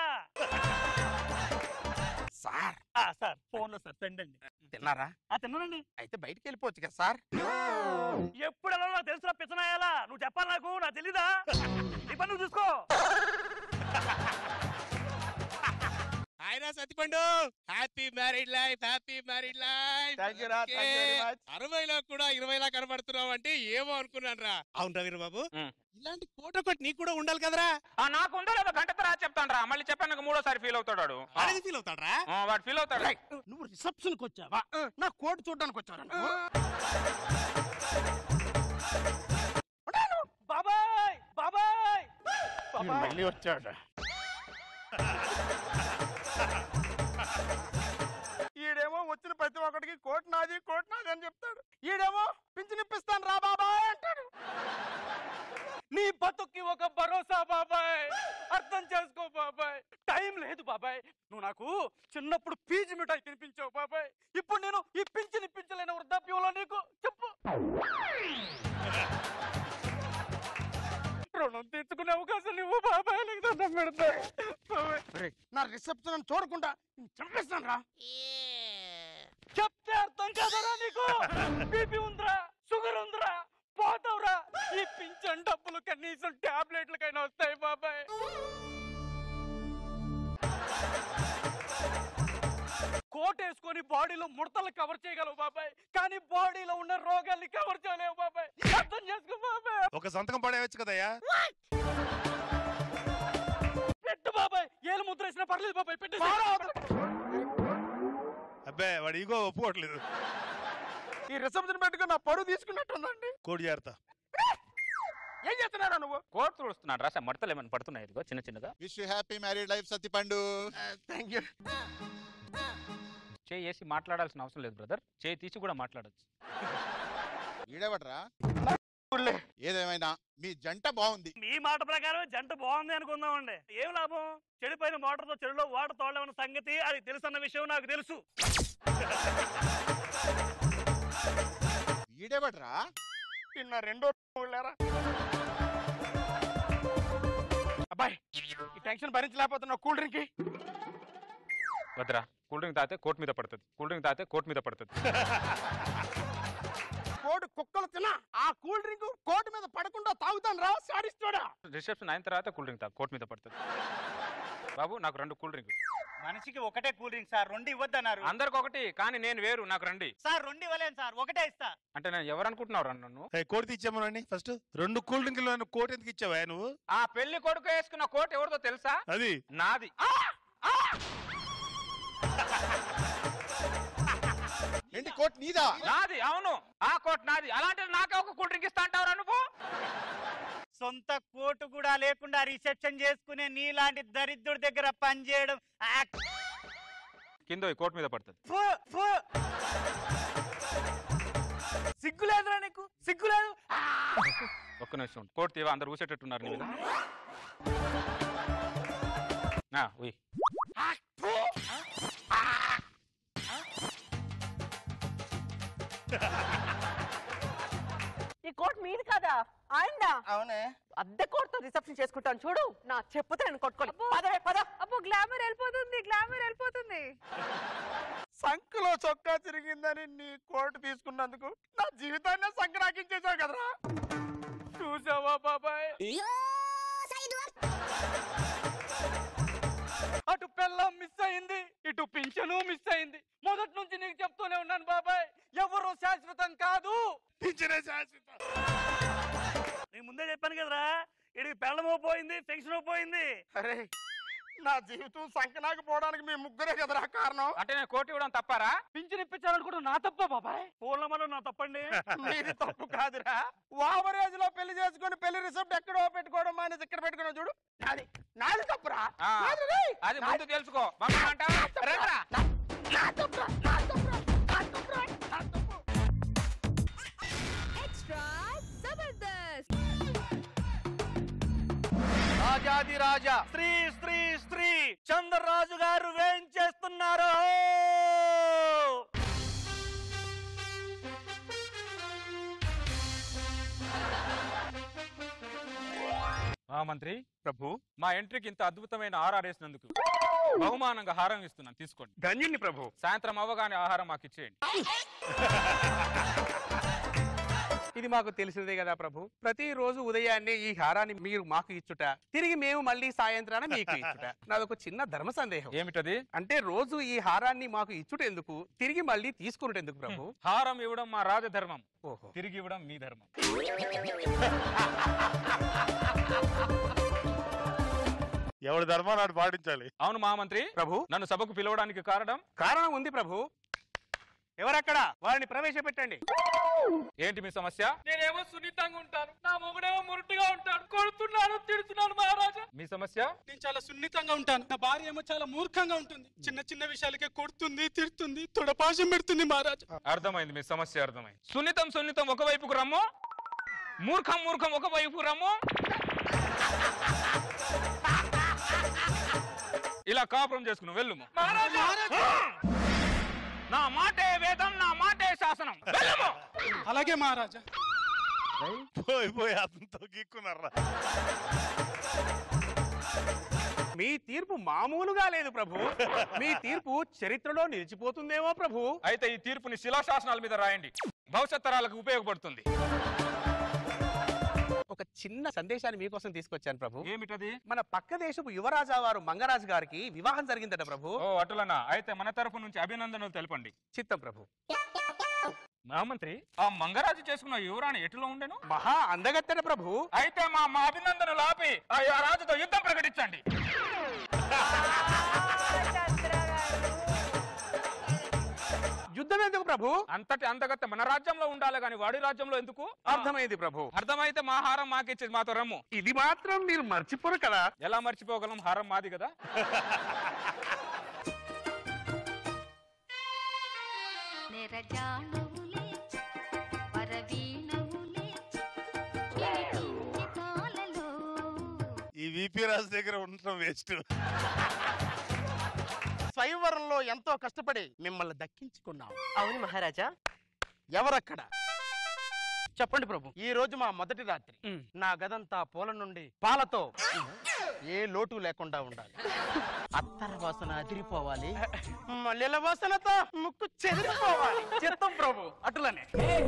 సార్ ఆ, సార్ ఫోన్ లో సార్ ఫ్రెండ్ అండి తిన్నారా ఆ తిన్నానండి అయితే బయటికి వెళ్ళిపోవచ్చు కదా సార్ ఎప్పుడు ఎలా నాకు తెలుసురా పిచ్చనాయాలా నువ్వు చెప్పాలి నాకు నాకు తెలీదా నీ పని నువ్వు చూసుకో హాయిరా Satpandu happy married life happy married life thank you రా థ్యాంక్ యూ వెరీ మచ్ అరవైలో కూడా ఇరవైలా కనబడుతున్నావు అంటే ఏమో అనుకున్నాను రా అవునరా వీరబాబు ఉం. ఇలాంటి కోట ఒకటి నీకు కూడా ఉండాలి కదరా ఆ, నాకు ఉందో లేదో గంట తర్వాత చెప్తాను రా మళ్ళీ చెప్పాను మూడోసారి ఫీల్ అవుతాడు వాడు. ఆ, అనేది ఫీల్ అవుతాడరా ఆ, వాడు ఫీల్ అవుతాడు నువ్వు రిసెప్షన్ కి వచ్చావా నా కోట్ చూడడానికి వచ్చావా నువ్వు? బాబాయ్ బాబాయ్ ఈడు మళ్ళీ వచ్చాడు ఈడేమో వచ్చిన ప్రతి ఒక్కడికి కోట్ నాది కోట్ నాది అని చెప్తాడు ఈడేమో పింఛనిప్పిస్తాను రా బాబాయ్ అంటాడు నీ బతుక్కి ఒక భరోసా బాబాయ్ అర్థం చేసుకో బాబాయ్ టైం లేదు బాబాయ్ నువ్వు నాకు చిన్నప్పుడు పీజి మిఠాయి తినిపించావు బాబాయ్ ఇప్పుడు నేను ఈ పింఛన్ ఇప్పించలేని వృద్ధాప్యంలో నీకు చెప్పు రుణం తీర్చుకునే అవకాశం నువ్వు బాబాయ్ నీకు దండం పెడతా బాబాయ్ ఒరేయ్, నా రిసెప్షన్ చూడకుండా చంపేస్తాను రా చెప్తే అర్థం కాదరా నీకు బీపీ ఉందిరా షుగర్ ఉందిరా పోతావురా ఈ పింఛన్ డబ్బులు కనీసం టాబ్లెట్లకైనా వస్తాయి బాబాయ్ కోట్ వేసుకొని బాడీలో ముడతలు కవర్ చేయగలవు బాబాయ్ కానీ బాడీలో ఉన్న రోగాల్ని కవర్ చేయలేవు బాబాయ్ అర్థం చేసుకో బాబాయ్ ఒక సంతకం పడేయచ్చు కదయ్యా పెట్టు బాబాయ్ ఏలు ముద్ర వేసినా పర్లేదు బాబాయ్ పెట్టు అబ్బే వాడు ఈగో ఒప్పుకోవట్లేదు ఈ రిసెప్షన్ పెట్టుకుని నా పరువు తీసుకున్నట్టుందండి కోడి జాగ్రత్త ఏం చేస్తున్నారా నువ్వు కోట్ తుడుస్తున్నాడు రాసా మడతలు ఏమైనా పడుతున్నాయి ఇదిగో చిన్న చిన్నగా wish happy married life Sattipandu thank you చేయి వేసి మాట్లాడాల్సిన అవసరం లేదు బ్రదర్ చేయి తీసి కూడా మాట్లాడొచ్చు ఈడేవట్రా ఏదేమైనా మీ జంట బాగుంది మీ మాట ప్రకారం జంట బాగుంది అనుకుందామండి ఏం లాభం చెడిపోయిన మోటార్తో చెడులో వాటర్ తోడలేమన్న సంగతి అది తెలుసు అన్న విషయం నాకు తెలుసు ఈడేవట్రా నిన్న రెండో ఊళ్ళారా అబ్బాయి ఈ టెన్షన్ భరించలేకపోతున్నా కూల్ డ్రింక్ వద్దురా కూల్ డ్రింక్ తాగితే కోట్ మీద పడుతుంది కూల్ డ్రింక్ తాగితే కోట్ మీద పడుతుంది కోడి కుక్కలు తినా ఆ కూల్ డ్రింక్ కోటి మీద పడకుండా తాగుతాను రా సాడిస్తాడా రిసెప్షన్ అయిన తర్వాత కూల్ డ్రింక్ తాగు కోట్ మీద పడుతుంది బాబు నాకు రెండు కూల్ డ్రింక్ మనిషికి ఒకటే కూల్ డ్రింక్ సార్ రెండు ఇవ్వద్దన్నారు అందరికి ఒకటి కానీ నేను వేరు నాకు రండి సార్ రెండు ఇవ్వలేను సార్ ఒకటే ఇస్తా అంటే నేను ఎవరు అనుకుంటున్నావు నన్ను ఏ, కోడి తీచ్చామనండి ఫస్ట్ రెండు కూల్ డ్రింకులు కోటి ఎందుకు ఇచ్చావా నువ్వు ఆ పెళ్లి కొడుకు వేసుకున్న కోట్ ఎవరిదో తెలుసా అది నాది ఏంటి కోట్ నీదా నాది అవును ఆ కోట్ నాది అలాంటిది నాకే ఒక కూల్ డ్రింక్ ఇస్తా అంటావురా నువ్వు సొంత కోటు కూడా లేకుండా రిసెప్షన్ చేసుకునే నీలాంటి దరిద్రుడి దగ్గర పనిచేయడం యాక్. కింద ఈ కోట్ మీద పడుతుంది ఫు, ఫు. సిగ్గులేదురా నీకు సిగ్గులేదు ఒక్క నిమిషం ఉండు. కోట్ తీవా అందరు ఊసేటట్టున్నారు నీ మీద ఆ, ఉయ్ ఈ కోట్ మీది కదా ఆయనదా అవునే అద్దె కోట్తో రిసెప్షన్ చేసుకుంటాను చూడు నా చెప్పుతో నేను కొట్టుకోవాలి పదవే పద అబ్బో గ్లామర్ వెళ్ళిపోతుంది గ్లామర్ వెళ్ళిపోతుంది సంఖలో చొక్కా తిరిగిందని నీ కోటు తీసుకున్నందుకు నా జీవితాన్ని సంక్రాకించేసావు కదరా చూసావా బాబాయ్ అటు పెళ్ళం మిస్ అయింది ఇటు పింఛను మిస్ అయింది మొదటి నుంచి నీకు చెప్తూనే ఉన్నాను బాబాయ్ ఎవరు శాశ్వతం కాదు పింఛనే శాశ్వతం నీకు ముందే చెప్పాను కదరా ఇడికి పెళ్ళమో పోయింది పెన్షన్ పోయింది అరే నా జీవితం సంకనాకి పోవడానికి మీ ముగ్గురే కదరా కారణం అంటే నేను కోట్ ఇవ్వడం తప్పారా పింఛన్ ఇప్పించాలనుకుంటే నా తప్ప బాబాయ్ ఫోన్ నెంబర్ నా తప్పండి మీది తప్పు కాదురా ఓవరేజ్ లో పెళ్లి చేసుకొని పెళ్లి రిసెప్ట్ ఎక్కడో పెట్టుకోవడం మానేసి ఇక్కడ పెట్టుకున్నావు చూడు నాది నాది తప్పురా ఆ, నాది రేయ్. అది ముందు తెలుసుకో పంపమంటావా? రండ్రా. నా తప్పురా నా తప్పురా నా తప్పురా నా తప్పు ఎక్స్ట్రా జబర్దస్త్ రాజాది రాజా స్త్రీ స్త్రీ స్త్రీ చంద్రరాజు గారు ఏం చేస్తున్నారు ఆ మంత్రి ప్రభు మా ఎంట్రీకి ఇంత అద్భుతమైన ఆర్ఆర్ వేసినందుకు బహుమానంగా హారం ఇస్తున్నాను తీసుకోండి ధన్యుని ప్రభు సాయంత్రం అవ్వగానే ఆహారం మాకు ఇచ్చేయండి ఇది మాకు తెలిసినదే కదా ప్రభు ప్రతిరోజు ఉదయాన్నే ఈ హారాన్ని మీరు మాకు ఇచ్చుట తిరిగి మేము మళ్ళీ సాయంత్రాన మీకు ఇచ్చుట నాదొక చిన్న ధర్మ సందేహం ఏమిటది అంటే రోజు ఈ హారాన్ని మాకు ఇచ్చుట ఎందుకు తిరిగి మళ్ళీ తీసుకున్నటెందుకు ప్రభు హారం ఇవ్వడం మా రాజధర్మం ఓహో తిరిగి ఇవ్వడం మీ ధర్మం ఎవరి ధర్మాన్ని నాడు పాటించాలి అవును మహామంత్రి ప్రభు నన్ను సభకు పిలవడానికి కారణం కారణం ఉంది ప్రభు ఎవరక్కడ వారిని ప్రవేశపెట్టండి ఏంటి మీ సమస్య నేనేమో సున్నితంగా ఉంటాను నా మొగుడేమో మురుటుగా ఉంటాడు కొడుతున్నాను తిడుతున్నాను మహారాజా మీ సమస్య నేను చాలా సున్నితంగా ఉంటాను నా భార్య ఏమో చాలా మూర్ఖంగా ఉంటుంది చిన్న చిన్న విషయాలకే కొడుతుంది తిడుతుంది తొడపాశం పెడుతుంది మహారాజా అర్థమైంది మీ సమస్య అర్థమైంది సున్నితం సున్నితం ఒక వైపుకు రమ్ము మూర్ఖం మూర్ఖం ఒక వైపుకు రమ్ము ఇలా కాపురం చేసుకుని వెళ్ళుము నా మాటే వేదం నా మాటే శాసనం వెళ్ళుము అలాగే మహారాజా పోయి పోయి అతనితో గీక్కున్నారా మీ తీర్పు మామూలుగా లేదు ప్రభు మీ తీర్పు చరిత్రలో నిలిచిపోతుందేమో ప్రభు అయితే ఈ తీర్పుని శిలాశాసనాల మీద రాయండి భవిష్యత్ తరాలకు ఉపయోగపడుతుంది ఒక చిన్న సందేశాన్ని మీకోసం తీసుకొచ్చాను ప్రభు ఏమిటది మన పక్క దేశపు యువరాజా వారు మంగరాజు గారికి వివాహం జరిగిందట ప్రభు ఓ అటులనా అయితే మన తరపు నుంచి అభినందనలు తెలపండి చిత్తం ప్రభు మహామంత్రి ఆ మంగరాజు చేసుకున్న యువరాణి ఎటులో ఉండెను మహా అందగత్తెన ప్రభు అయితే మా మా అభినందనలు ఆపి ఆ ఆ రాజుతో యుద్ధం ప్రకటించండి యుద్ధం ఎందుకు ప్రభు అంతటి అందగత్తె మన రాజ్యంలో ఉండాలి కానీ వాడి రాజ్యంలో ఎందుకు అర్థమైంది ప్రభు అర్థమైతే మా హారం మాకిచ్చేది మాతో రమ్ము ఇది మాత్రం మీరు మర్చిపోరు కదా ఎలా మర్చిపోగలం హారం మాది కదా నెరజాణువులే పరవీణవులే వినిపించి కాలలో ఈ విపి రాజు దగ్గర ఉండటం వేస్ట్ స్వయంవరంలో ఎంతో కష్టపడి మిమ్మల్ని దక్కించుకున్నాం అవును మహారాజా ఎవరక్కడ చెప్పండి ప్రభు ఈ రోజు మా మొదటి రాత్రి నా గదంతా పూల నుండి పాలతో ఏ లోటు లేకుండా ఉండాలి అత్తర వాసన అదిరిపోవాలి మల్లెల వాసనతో ముక్కు చెదిరిపోవాలి చిత్తం ప్రభు అటులనే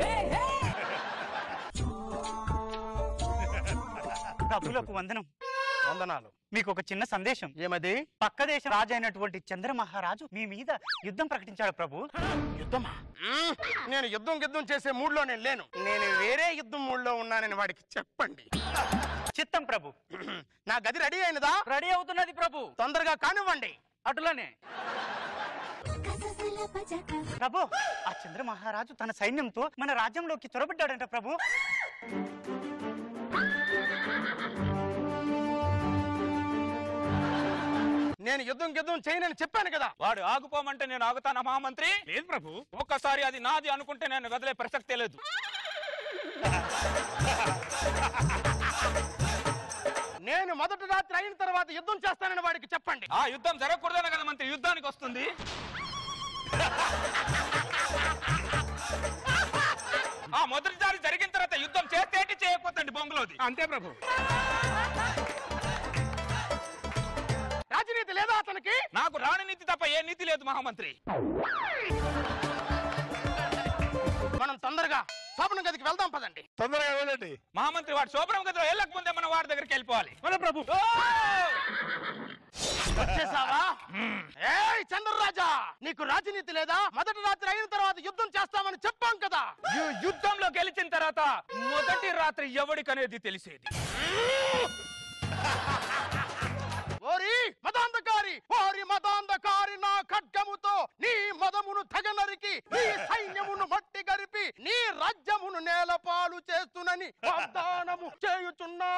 ప్రభులకు వందనం వందనాలు మీకు ఒక చిన్న సందేశం ఏమది పక్క దేశ రాజు అయినటువంటి చంద్ర మహారాజు మీ మీద యుద్ధం ప్రకటించాడు ప్రభు యుద్ధమా మ్మ్. నేను యుద్ధం యుద్ధం చేసే మూడ్లో నేను లేను నేను వేరే యుద్ధం మూడ్లో ఉన్నానని వాడికి చెప్పండి చిత్తం ప్రభు నా గది రెడీ అయినదా రెడీ అవుతున్నది ప్రభు తొందరగా కానివ్వండి అటులనే ప్రభు ఆ చంద్ర మహారాజు తన సైన్యంతో మన రాజ్యంలోకి చొరబడ్డాడంట ప్రభు నేను యుద్ధం యుద్ధం చేయనని చెప్పాను కదా వాడు ఆగుపోమంటే నేను ఆగుతానా మహామంత్రి లేదు ప్రభు ఒక్కసారి అది నాది అనుకుంటే నేను వదిలే ప్రసక్తే లేదు నేను మొదటి రాత్రి అయిన తర్వాత యుద్ధం చేస్తానని వాడికి చెప్పండి ఆ యుద్ధం జరగకూడదనే కదా మంత్రి యుద్ధానికి వస్తుంది ఆ మొదటిసారి జరిగిన తర్వాత యుద్ధం చేస్తేటి చేయకపోతండి బొంగులోది అంతే ప్రభు రాజనీతి లేదా అతనికి నాకు రాణి నీతి తప్ప ఏ నీతి లేదు మహామంత్రి మనం తొందరగా శోభన గదికి వెళ్దాం పదండి తొందరగా వెళ్ళండి మహామంత్రి వాడు శోభనం గదిలో వెళ్ళక ముందే మన వాడి దగ్గరికి వెళ్ళిపోవాలి మన ప్రభు వచ్చేసావా ఏయ్ చంద్రరాజా నీకు రాజనీతి లేదా మొదటి రాత్రి అయిన తర్వాత యుద్ధం చేస్తామని చెప్పాం కదా యు- యుద్ధంలో గెలిచిన తర్వాత మొదటి రాత్రి ఎవడికనేది తెలిసేది ఓరి మదాంధకారి ఓరి మదాంధకారి నా ఖడ్గముతో నీ మదమును తెగనరికి నీ సైన్యమును మట్టి గరిపి నీ రాజ్యమును నేలపాలు చేస్తునని వాగ్దానము చేయుచున్నా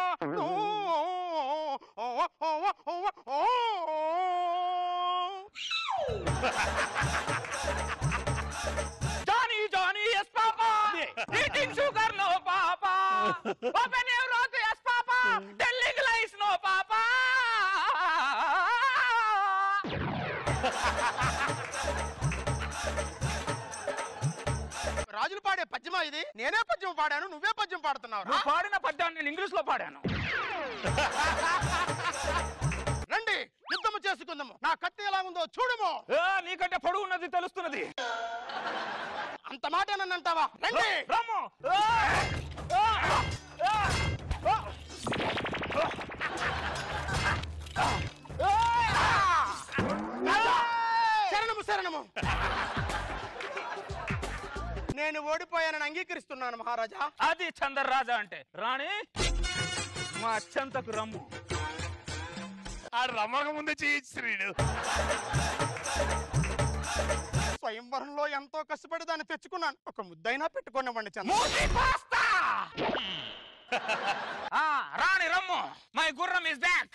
Johnny, Johnny, yes, Papa. Eating sugar, no, Papa. Open your mouth, yes, Papa. Telling lies, no, Papa. రాజులు పాడే పద్యమా ఇది నేనే పద్యం పాడాను నువ్వే పద్యం పాడుతున్నావు నువ్వు పాడిన పద్యాన్ని నేను ఇంగ్లీష్ లో పాడాను రండి యుద్ధము చేసుకుందాము నా కత్తి ఎలా ఉందో చూడము ఆ, నీకంటే పొడుగు ఉన్నది తెలుస్తున్నది అంత మాట అంటావా రండి రమ్ము శరణము శరణము నేను ఓడిపోయానని అంగీకరిస్తున్నాను మహారాజా అది చందర్రాజా అంటే రాణి మా చెంతకు రమ్ము ఆడు రమ్మక ముందే చేయించుడు స్వయంవరంలో ఎంతో కష్టపడి దాన్ని తెచ్చుకున్నాను ఒక ముద్దైనా పెట్టుకునివ్వండి చంద్ర మూసి పాస్తా ఆ, రాణి రమ్ము మై గుర్రం ఇస్ బ్యాక్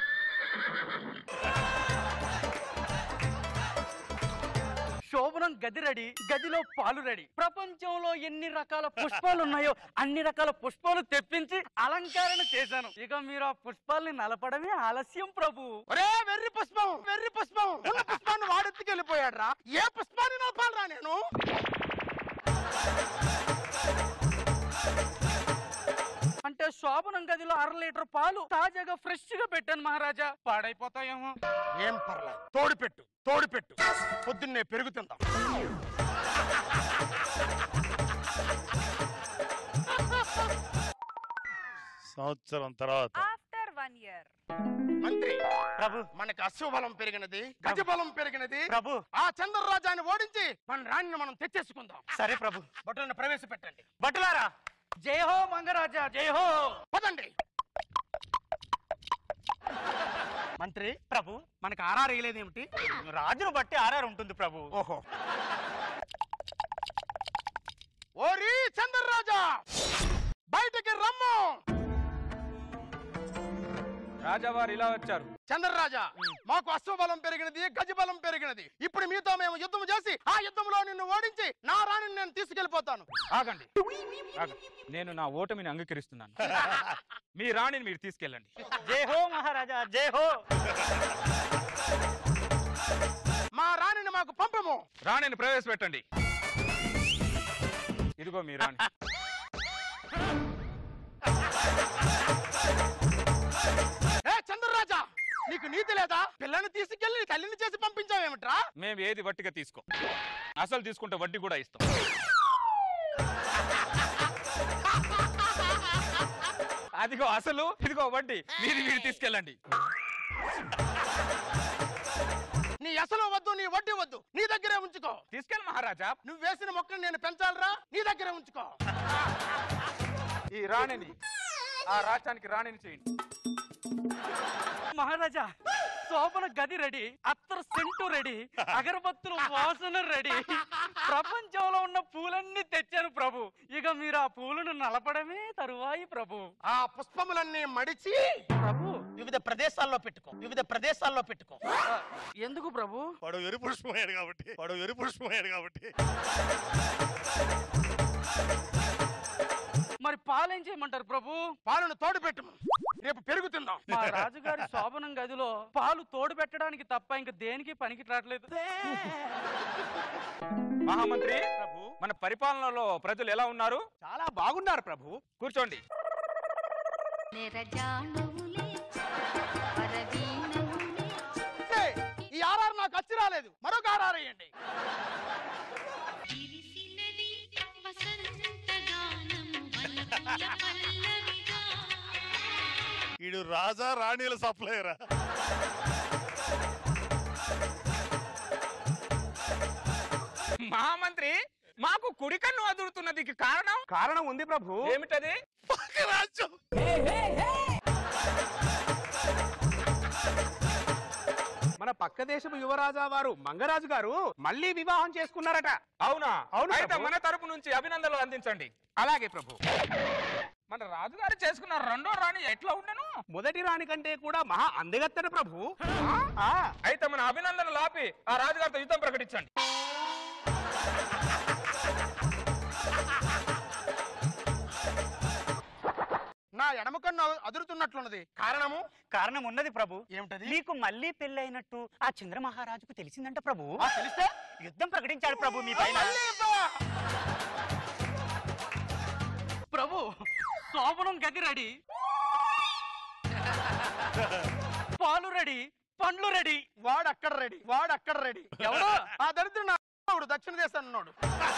శోభనం గది రెడీ గదిలో పాలు రెడీ ప్రపంచంలో ఎన్ని రకాల పుష్పాలు ఉన్నాయో అన్ని రకాల పుష్పాలు తెప్పించి అలంకరణ చేశాను ఇక మీరు ఆ పుష్పాల్ని నలపడమే ఆలస్యం ప్రభు ఒరే వెర్రి పుష్పం వెర్రి పుష్పం ఉన్న పుష్పాన్ని వాడెత్తుకెళ్ళిపోయాడు రా ఏ పుష్పాన్ని నలపాలరా నేను శోభనం గదిలో అర లీటర్ పాలు తాజాగా ఫ్రెష్ గా పెట్టాను మహారాజా పాడైపోతాయేమో ఏం పర్లేదు తోడు పెట్టు తోడు పెట్టు పొద్దున్నే పెరుగు తిందాం సంవత్సరం తర్వాత ఆఫ్టర్ వన్ ఇయర్ మంత్రి ప్రభు మనకి అశ్వబలం పెరిగినది గజబలం పెరిగినది ప్రభు ఆ చంద్రరాజాన్ని ఓడించి మన రాణిని మనం తెచ్చేసుకుందాం సరే ప్రభు బట్టలను ప్రవేశపెట్టండి భటులారా జై హో మంగరాజా జై హో పదండి మంత్రి ప్రభు మనకి ఆర్ఆర్ వేయలేదేమిటి రాజును బట్టి ఆర్ఆర్ ఉంటుంది ప్రభు ఓహో ఓరి చంద్రరాజా బయటికి రమ్ము రాజావారు ఇలా వచ్చారు చంద్రరాజా మాకు అశ్వబలం పెరిగినది గజబలం పెరిగినది ఇప్పుడు మీతో మేము యుద్ధం చేసి ఆ యుద్ధంలో నిన్ను ఓడించి నా రాణిని నేను తీసుకెళ్లిపోతాను ఆగండి ఆగండి నేను నా ఓటమిని అంగీకరిస్తున్నాను మీ రాణిని మీరు తీసుకెళ్ళండి జై హో మహారాజా జై హో మా రాణిని మాకు పంపము రాణిని ప్రవేశపెట్టండి ఇదిగో మీ రాణి ఏ చంద్రరాజా నీకు నీతి లేదా పిల్లని తీసుకెళ్లి నీ తల్లిని చేసి పంపించావేమిట్రా మేము ఏది వట్టిగా తీసుకో అసలు తీసుకుంటే వడ్డీ కూడా ఇస్తాం అదిగో అసలు ఇదిగో వడ్డీ మీది మీరు తీసుకెళ్ళండి నీ అసలు వద్దు నీ వడ్డీ వద్దు నీ దగ్గరే ఉంచుకో తీసుకెళ్ళి మహారాజా నువ్వు వేసిన మొక్కను నేను పెంచాలరా నీ దగ్గరే ఉంచుకో ఈ రాణిని ఆ రాజ్యానికి రాణిని చేయండి మహారాజా శోభన గది రెడీ అత్తర సెంటు రెడీ అగరబత్తుల వాసన రెడీ ప్రపంచంలో ఉన్న పూలన్నీ తెచ్చాను ప్రభు ఇక మీరు ఆ పూలను నలపడమే తరువాయి ప్రభు ఆ పుష్పములన్నీ మడిచి ప్రభు వివిధ ప్రదేశాల్లో పెట్టుకో వివిధ ప్రదేశాల్లో పెట్టుకో ఎందుకు ప్రభు వాడు ఎరు పుష్పమయ్యాడు కాబట్టి వాడు ఎరు పుష్పమయ్యాడు కాబట్టి మరి పాలేం చేయమంటారు ప్రభు పాలను తోడు పెట్టు రేపు పెరుగు తిందాం మా రాజుగారి శోభనం గదిలో పాలు తోడు పెట్టడానికి తప్ప ఇంక దేనికి పనికి రావట్లేదు మహామంత్రి మన పరిపాలనలో ప్రజలు ఎలా ఉన్నారు చాలా బాగున్నారు ప్రభు కూర్చోండి నెరజానువులే పరవీనవులే ఏయ్, ఈ ఆర్ఆర్ నాకు వచ్చి రాలేదు మరొక ఆర్ఆర్ వేయండి విరిసినది వసంతగానము వలపుల పల్లవిగా వీడు రాజా రాణిల సప్లయరా మహామంత్రి మాకు కుడి కన్ను అదురుతున్నది కారణం కారణం ఉంది ప్రభు ఏమిటది రాజ్యం మన పక్క దేశపు యువరాజా వారు మంగరాజు గారు మళ్ళీ వివాహం చేసుకున్నారట అవునా అవును అయితే ప్రభు. మన తరపు నుంచి అభినందనలు అందించండి అలాగే ప్రభు మన రాజుగారు చేసుకున్న రెండో రాణి ఎట్లా ఉండను మొదటి రాణి కంటే కూడా మహా అందగత్తెన ప్రభు ఆ, అయితే మన అభినందనలు ఆపి ఆ రాజుగారితో యుద్ధం ప్రకటించండి నా ఎడమ కన్ను అదురుతున్నట్లున్నది కారణము కారణం ఉన్నది ప్రభు ఏమిటది నీకు మళ్ళీ పెళ్ళైనట్టు ఆ చంద్ర మహారాజుకు తెలిసిందంట ప్రభు ఆ, తెలిస్తే యుద్ధం ప్రకటించాడు ప్రభు మీ పైన మళ్ళీ ఇవ్వవా? ప్రభు శోభనం గది రెడీ పాలు రెడీ పండ్లు రెడీ వాడు అక్కడ రెడీ వాడు అక్కడ రెడీ ఎవడు ఆ దరిద్రుడు నా వాడు దక్షిణ దేశాన్ని ఉన్నాడు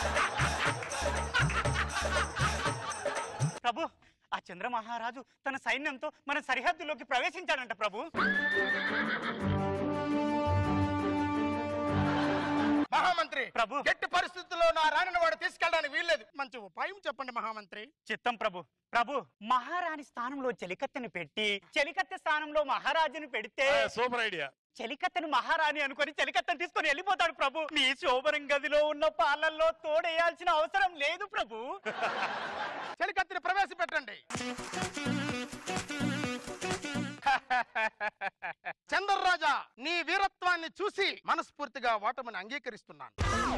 ప్రభు ఆ చంద్ర మహారాజు తన సైన్యంతో మన సరిహద్దులోకి ప్రవేశించాడంట ప్రభు మహామంత్రి ప్రభు ఎట్టి పరిస్థితుల్లో నా రాణిని వాడు తీసుకెళ్ళడానికి వీల్లేదు మంచి ఉపాయం చెప్పండి మహామంత్రి చిత్తం ప్రభు ప్రభు మహారాణి స్థానంలో చెలికత్తెను పెట్టి చెలికత్తె స్థానంలో మహారాజుని పెడితే సూపర్ ఐడియా చెలికత్తెను మహారాణి అనుకొని చెలికత్తెను తీసుకొని వెళ్ళిపోతాడు ప్రభు మీ శోభనం గదిలో ఉన్న పాలల్లో తోడేయాల్సిన అవసరం లేదు ప్రభు చెలికత్తిని ప్రవేశపెట్టండి చంద్రరాజా నీ వీరత్వాన్ని చూసి మనస్ఫూర్తిగా ఓటమిని అంగీకరిస్తున్నాను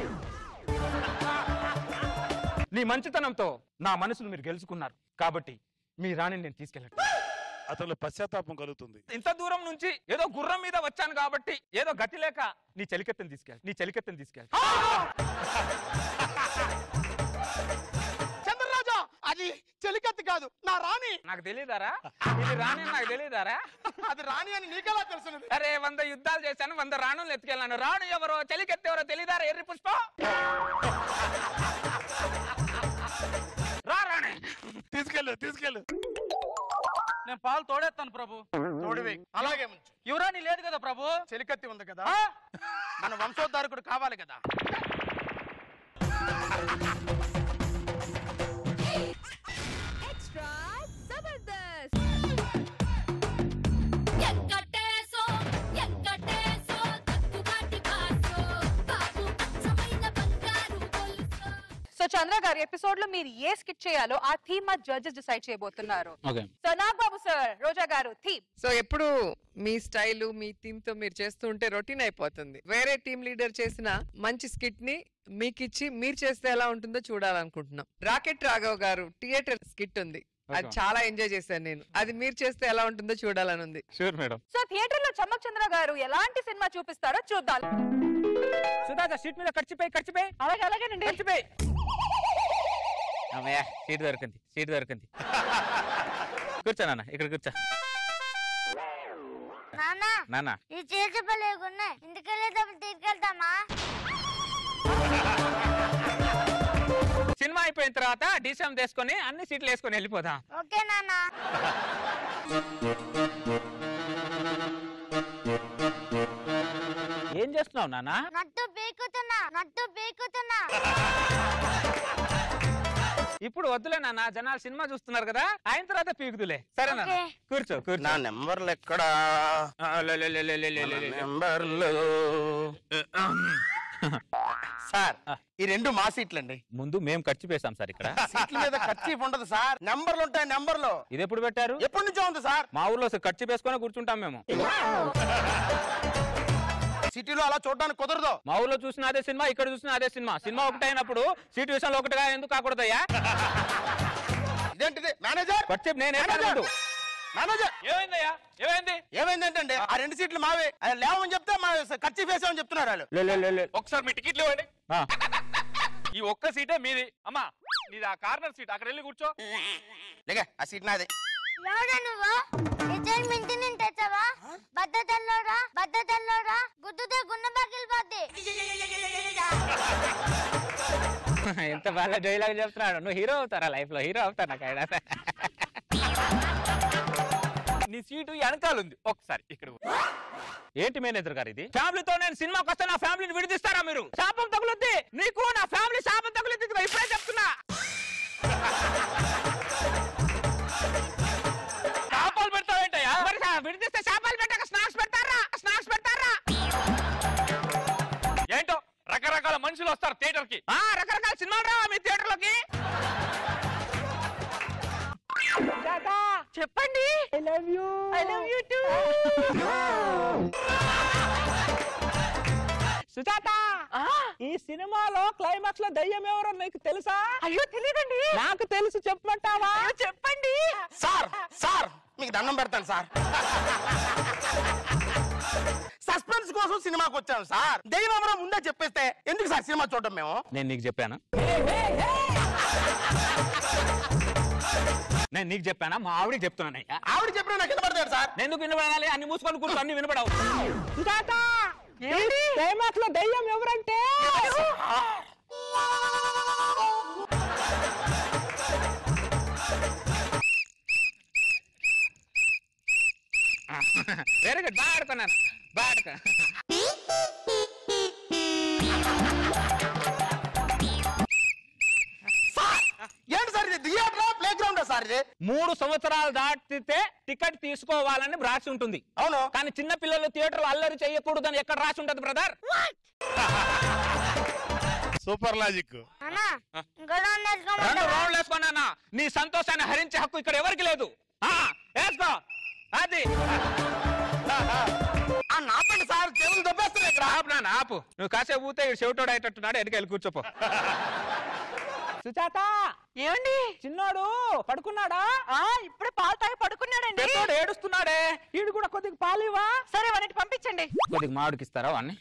నీ మంచితనంతో నా మనసును మీరు గెలుచుకున్నారు కాబట్టి మీ రాణిని నేను తీసుకెళ్ళండి అతను పశ్చాత్తాపం కలుగుతుంది ఇంత దూరం నుంచి ఏదో గుర్రం మీద వచ్చాను కాబట్టి ఏదో గతి లేక నీ చెలికెత్తని తీసుకెళ్ళి నీ చెలికెత్తని తీసుకెళ్ళి చంద్రరాజా అది చెలికత్తి కాదు నా రాణి నాకు తెలియదారా ఇది రాణి అని నాకు తెలియదారా అది రాణి అని నీకెలా తెలుసున్నది అరే వంద యుద్ధాలు చేశాను వంద రాణులు ఎత్తుకెళ్ళాను రాణు ఎవరో చెలికెత్తి ఎవరో తెలియదారా ఎర్రి పుష్ప రా రాణి తీసుకెళ్ళు తీసుకెళ్ళు నేను పాలు తోడేస్తాను ప్రభు తోడివే అలాగే ఉంచు యువరాణి లేదు కదా ప్రభు చెలికత్తి ఉంది కదా మన వంశోద్ధారకుడు కావాలి కదా ఎక్స్ట్రా జబర్దస్త్ ఎంకటేశో ఎంకటేశో తత్తుగాటి బాసో బాబు అచ్చమైన బంగారు గొలుసో సో చంద్ర గారు ఎపిసోడ్ లో మీరు ఏ స్కిట్ చేయాలో ఆ థీమ్ మా జడ్జెస్ డిసైడ్ చేయబోతున్నారు okay so Nagababu sir Roja garu theme so ఎప్పుడు మీ స్టైల్ మీ టీమ్ తో మీరు చేస్తూ ఉంటే రొటీన్ అయిపోతుంది వేరే టీం లీడర్ చేసిన మంచి స్కిట్ ని మీకు ఇచ్చి మీరు చేస్తే ఎలా ఉంటుందో చూడాలనుకుంటున్నాం రాకెట్ రాఘవ్ గారు థియేటర్ స్కిట్ ఉంది అది Okay. చాలా ఎంజాయ్ చేశాను నేను అది మీరు చేస్తే ఎలా ఉంటుందో చూడాలని ఉంది షూర్ మేడం సో థియేటర్ లో చమ్మక్ చంద్ర గారు ఎలాంటి సినిమా చూపిస్తారో చూద్దాం సుధాక సీట్ మీద ఖర్చుపోయి ఖర్చుపోయి అలాగే అలాగేనండి ఖర్చుపోయి అమ్మయ్య సీట్ దొరికింది సీట్ దొరికింది కూర్చో నాన్న ఇక్కడ కూర్చో నాన్న నాన్న ఈ చేతి లేకున్నాయి ఇంటికెళ్ళేటప్పుడు తీసుకెళ్తామా సినిమా అయిపోయిన తర్వాత డిసిఎం తీసుకొని అన్ని సీట్లు వేసుకొని వెళ్ళిపోదాం ఓకే నాన్న ఏం చేస్తున్నావు నాన్న నట్టు పీకుతున్నా నట్టు పీకుతున్నా ఇప్పుడు వద్దులే నాన్న జనాలు సినిమా చూస్తున్నారు కదా ఆయన తర్వాత పీకుదులే సరే నాన్న ఓకే. కూర్చో కూర్చో నా నెంబర్లు ఎక్కడా ఆ, లే, లే, లే, లే, లే, లే, లే, లే. నెంబర్లు సార్ ఈ రెండు మా సీట్లండి ముందు మేము ఖర్చు పేసాం సార్ ఇక్కడ సీట్ల మీద ఖర్చు ఉండదు సార్ నెంబర్లు ఉంటాయి నెంబర్లు ఇది ఎప్పుడు పెట్టారు ఎప్పటి నుంచో ఉంది సార్ మా ఊర్లో అసలు ఖర్చు వేసుకొని కూర్చుంటాం మేము సిటీలో అలా చూడడానికి కుదరదు మా ఊర్లో చూసిన అదే సినిమా ఇక్కడ చూసిన అదే సినిమా సినిమా ఒకటి అయినప్పుడు సీటు విషయంలో ఒకటిగా ఎందుకు కాకూడదయ్యా ఇదేంటిది మేనేజర్ ఖర్చు నేను మేనేజర్ మేనేజర్ ఏమైందయ్యా ఏమైంది ఏమైందంటే ఆ రెండు సీట్లు మావే అది లేవని చెప్తే మా ఖర్చు వేసామని చెప్తున్నారు వాళ్ళు లే, లే, లే, లే. ఒకసారి మీ టికెట్లు ఇవ్వండి ఆ. ఈ ఒక్క సీటే మీది అమ్మా నీది ఆ కార్నర్ సీట్ అక్కడ వెళ్ళి కూర్చో లేక ఆ సీట్ నాది ఎవడా నువ్వు డిజైన్ మింటి నేను తెచ్చావా బద్దతల్లోరా బద్దతల్లోరా గుద్దుతే గుండె పగిలిపోద్ది ఎంత బాగా డైలాగ్ చెప్తున్నాడు నువ్వు హీరో అవుతారా లైఫ్ లో హీరో అవుతా నాకు ఆయన నీ సీటు వెనకాల ఉంది ఒకసారి ఇక్కడ కూర్చో. ఏంటి మేనేజర్ గారు ఇది ఫ్యామిలీతో నేను సినిమాకి వస్తే నా ఫ్యామిలీని విడిదిస్తారా మీరు శాపం తగులుద్ది నీకు నా ఫ్యామిలీ శాపం తగులుద్ది ఇదిగో ఇప్పుడే చెప్తున్నా శాపాలు పెడతావేంటయ్యా మరి సా- విడిదిస్తే శాపాలు పెట్టాక స్నాక్స్ పెడతారా స్నాక్స్ పెడతారా ఏంటో రకరకాల మనుషులు వస్తారు థియేటర్ కి ఆ రకరకాల సినిమాలు రావా మీ థియేటర్ లోకి చెప్పండి I love you I love you too Sujatha ఈ సినిమాలో క్లైమాక్స్ లో దయ్యం ఎవరో నీకు తెలుసా అయ్యో తెలియదండి నాకు తెలుసు చెప్పమంటావా చెప్పండి సార్ సార్ మీకు దండం పెడతాను సార్ సస్పెన్స్ కోసం సినిమాకి వచ్చాను సార్ దెయ్యం ఎవరో ముందే చెప్పేస్తే ఎందుకు సార్ సినిమా చూడడం మేము నేను నీకు చెప్పాను నేను నీకు చెప్పానా మా ఆవిడకి చెప్తున్నానయ్యా ఆవిడ చెప్పినా నాకు కింద పడతాడు సార్ నేను ఎందుకు వినబడాలి అన్ని మూసుకొని కూర్చో అన్ని వినపడవు సుజాత క్లైమాక్స్ లో దయ్యం ఎవరంటే వెరీ గుడ్ బాగా ఆడుకున్నాను బాగా ఆడుకో ఏంటి సార్ ఇది థియేటర్ ప్లే గ్రౌండ్ సార్ ఇది మూడు సంవత్సరాలు దాటితే టికెట్ తీసుకోవాలని రాసి ఉంటుంది అవును కానీ చిన్న పిల్లలు థియేటర్ అల్లరి చేయకూడదని ఎక్కడ రాసి ఉంటది బ్రదర్ సూపర్ లాజిక్ అన్నా ఇంకో రౌండ్ రెండు వేసుకోమంటావా రౌండ్లు వేసుకున్నా నీ సంతోషాన్ని హరించే హక్కు ఇక్కడ ఎవరికి లేదు ఆ, వేసుకో అది ఆ నాపండి సార్ చెవులు దొబ్బేస్తున్నాయి ఇక్కడ ఆపు నాన్న ఆపు నువ్వు కాసేపు ఊతే ఇడు చెవిటోడు అయ్యేటట్టున్నాడు వెనక వెళ్ళి కూర్చోపో సుజాత ఏమండి చిన్నోడు పడుకున్నాడా ఆ ఇప్పుడే పాలు తాగి పడుకున్నాడండి పెద్దోడు ఏడుస్తున్నాడే ఈడు కూడా కొద్దిగా పాలివా సరే వాడిని పంపించండి కొద్దిగా మామిడికి ఇస్తారా వాడిని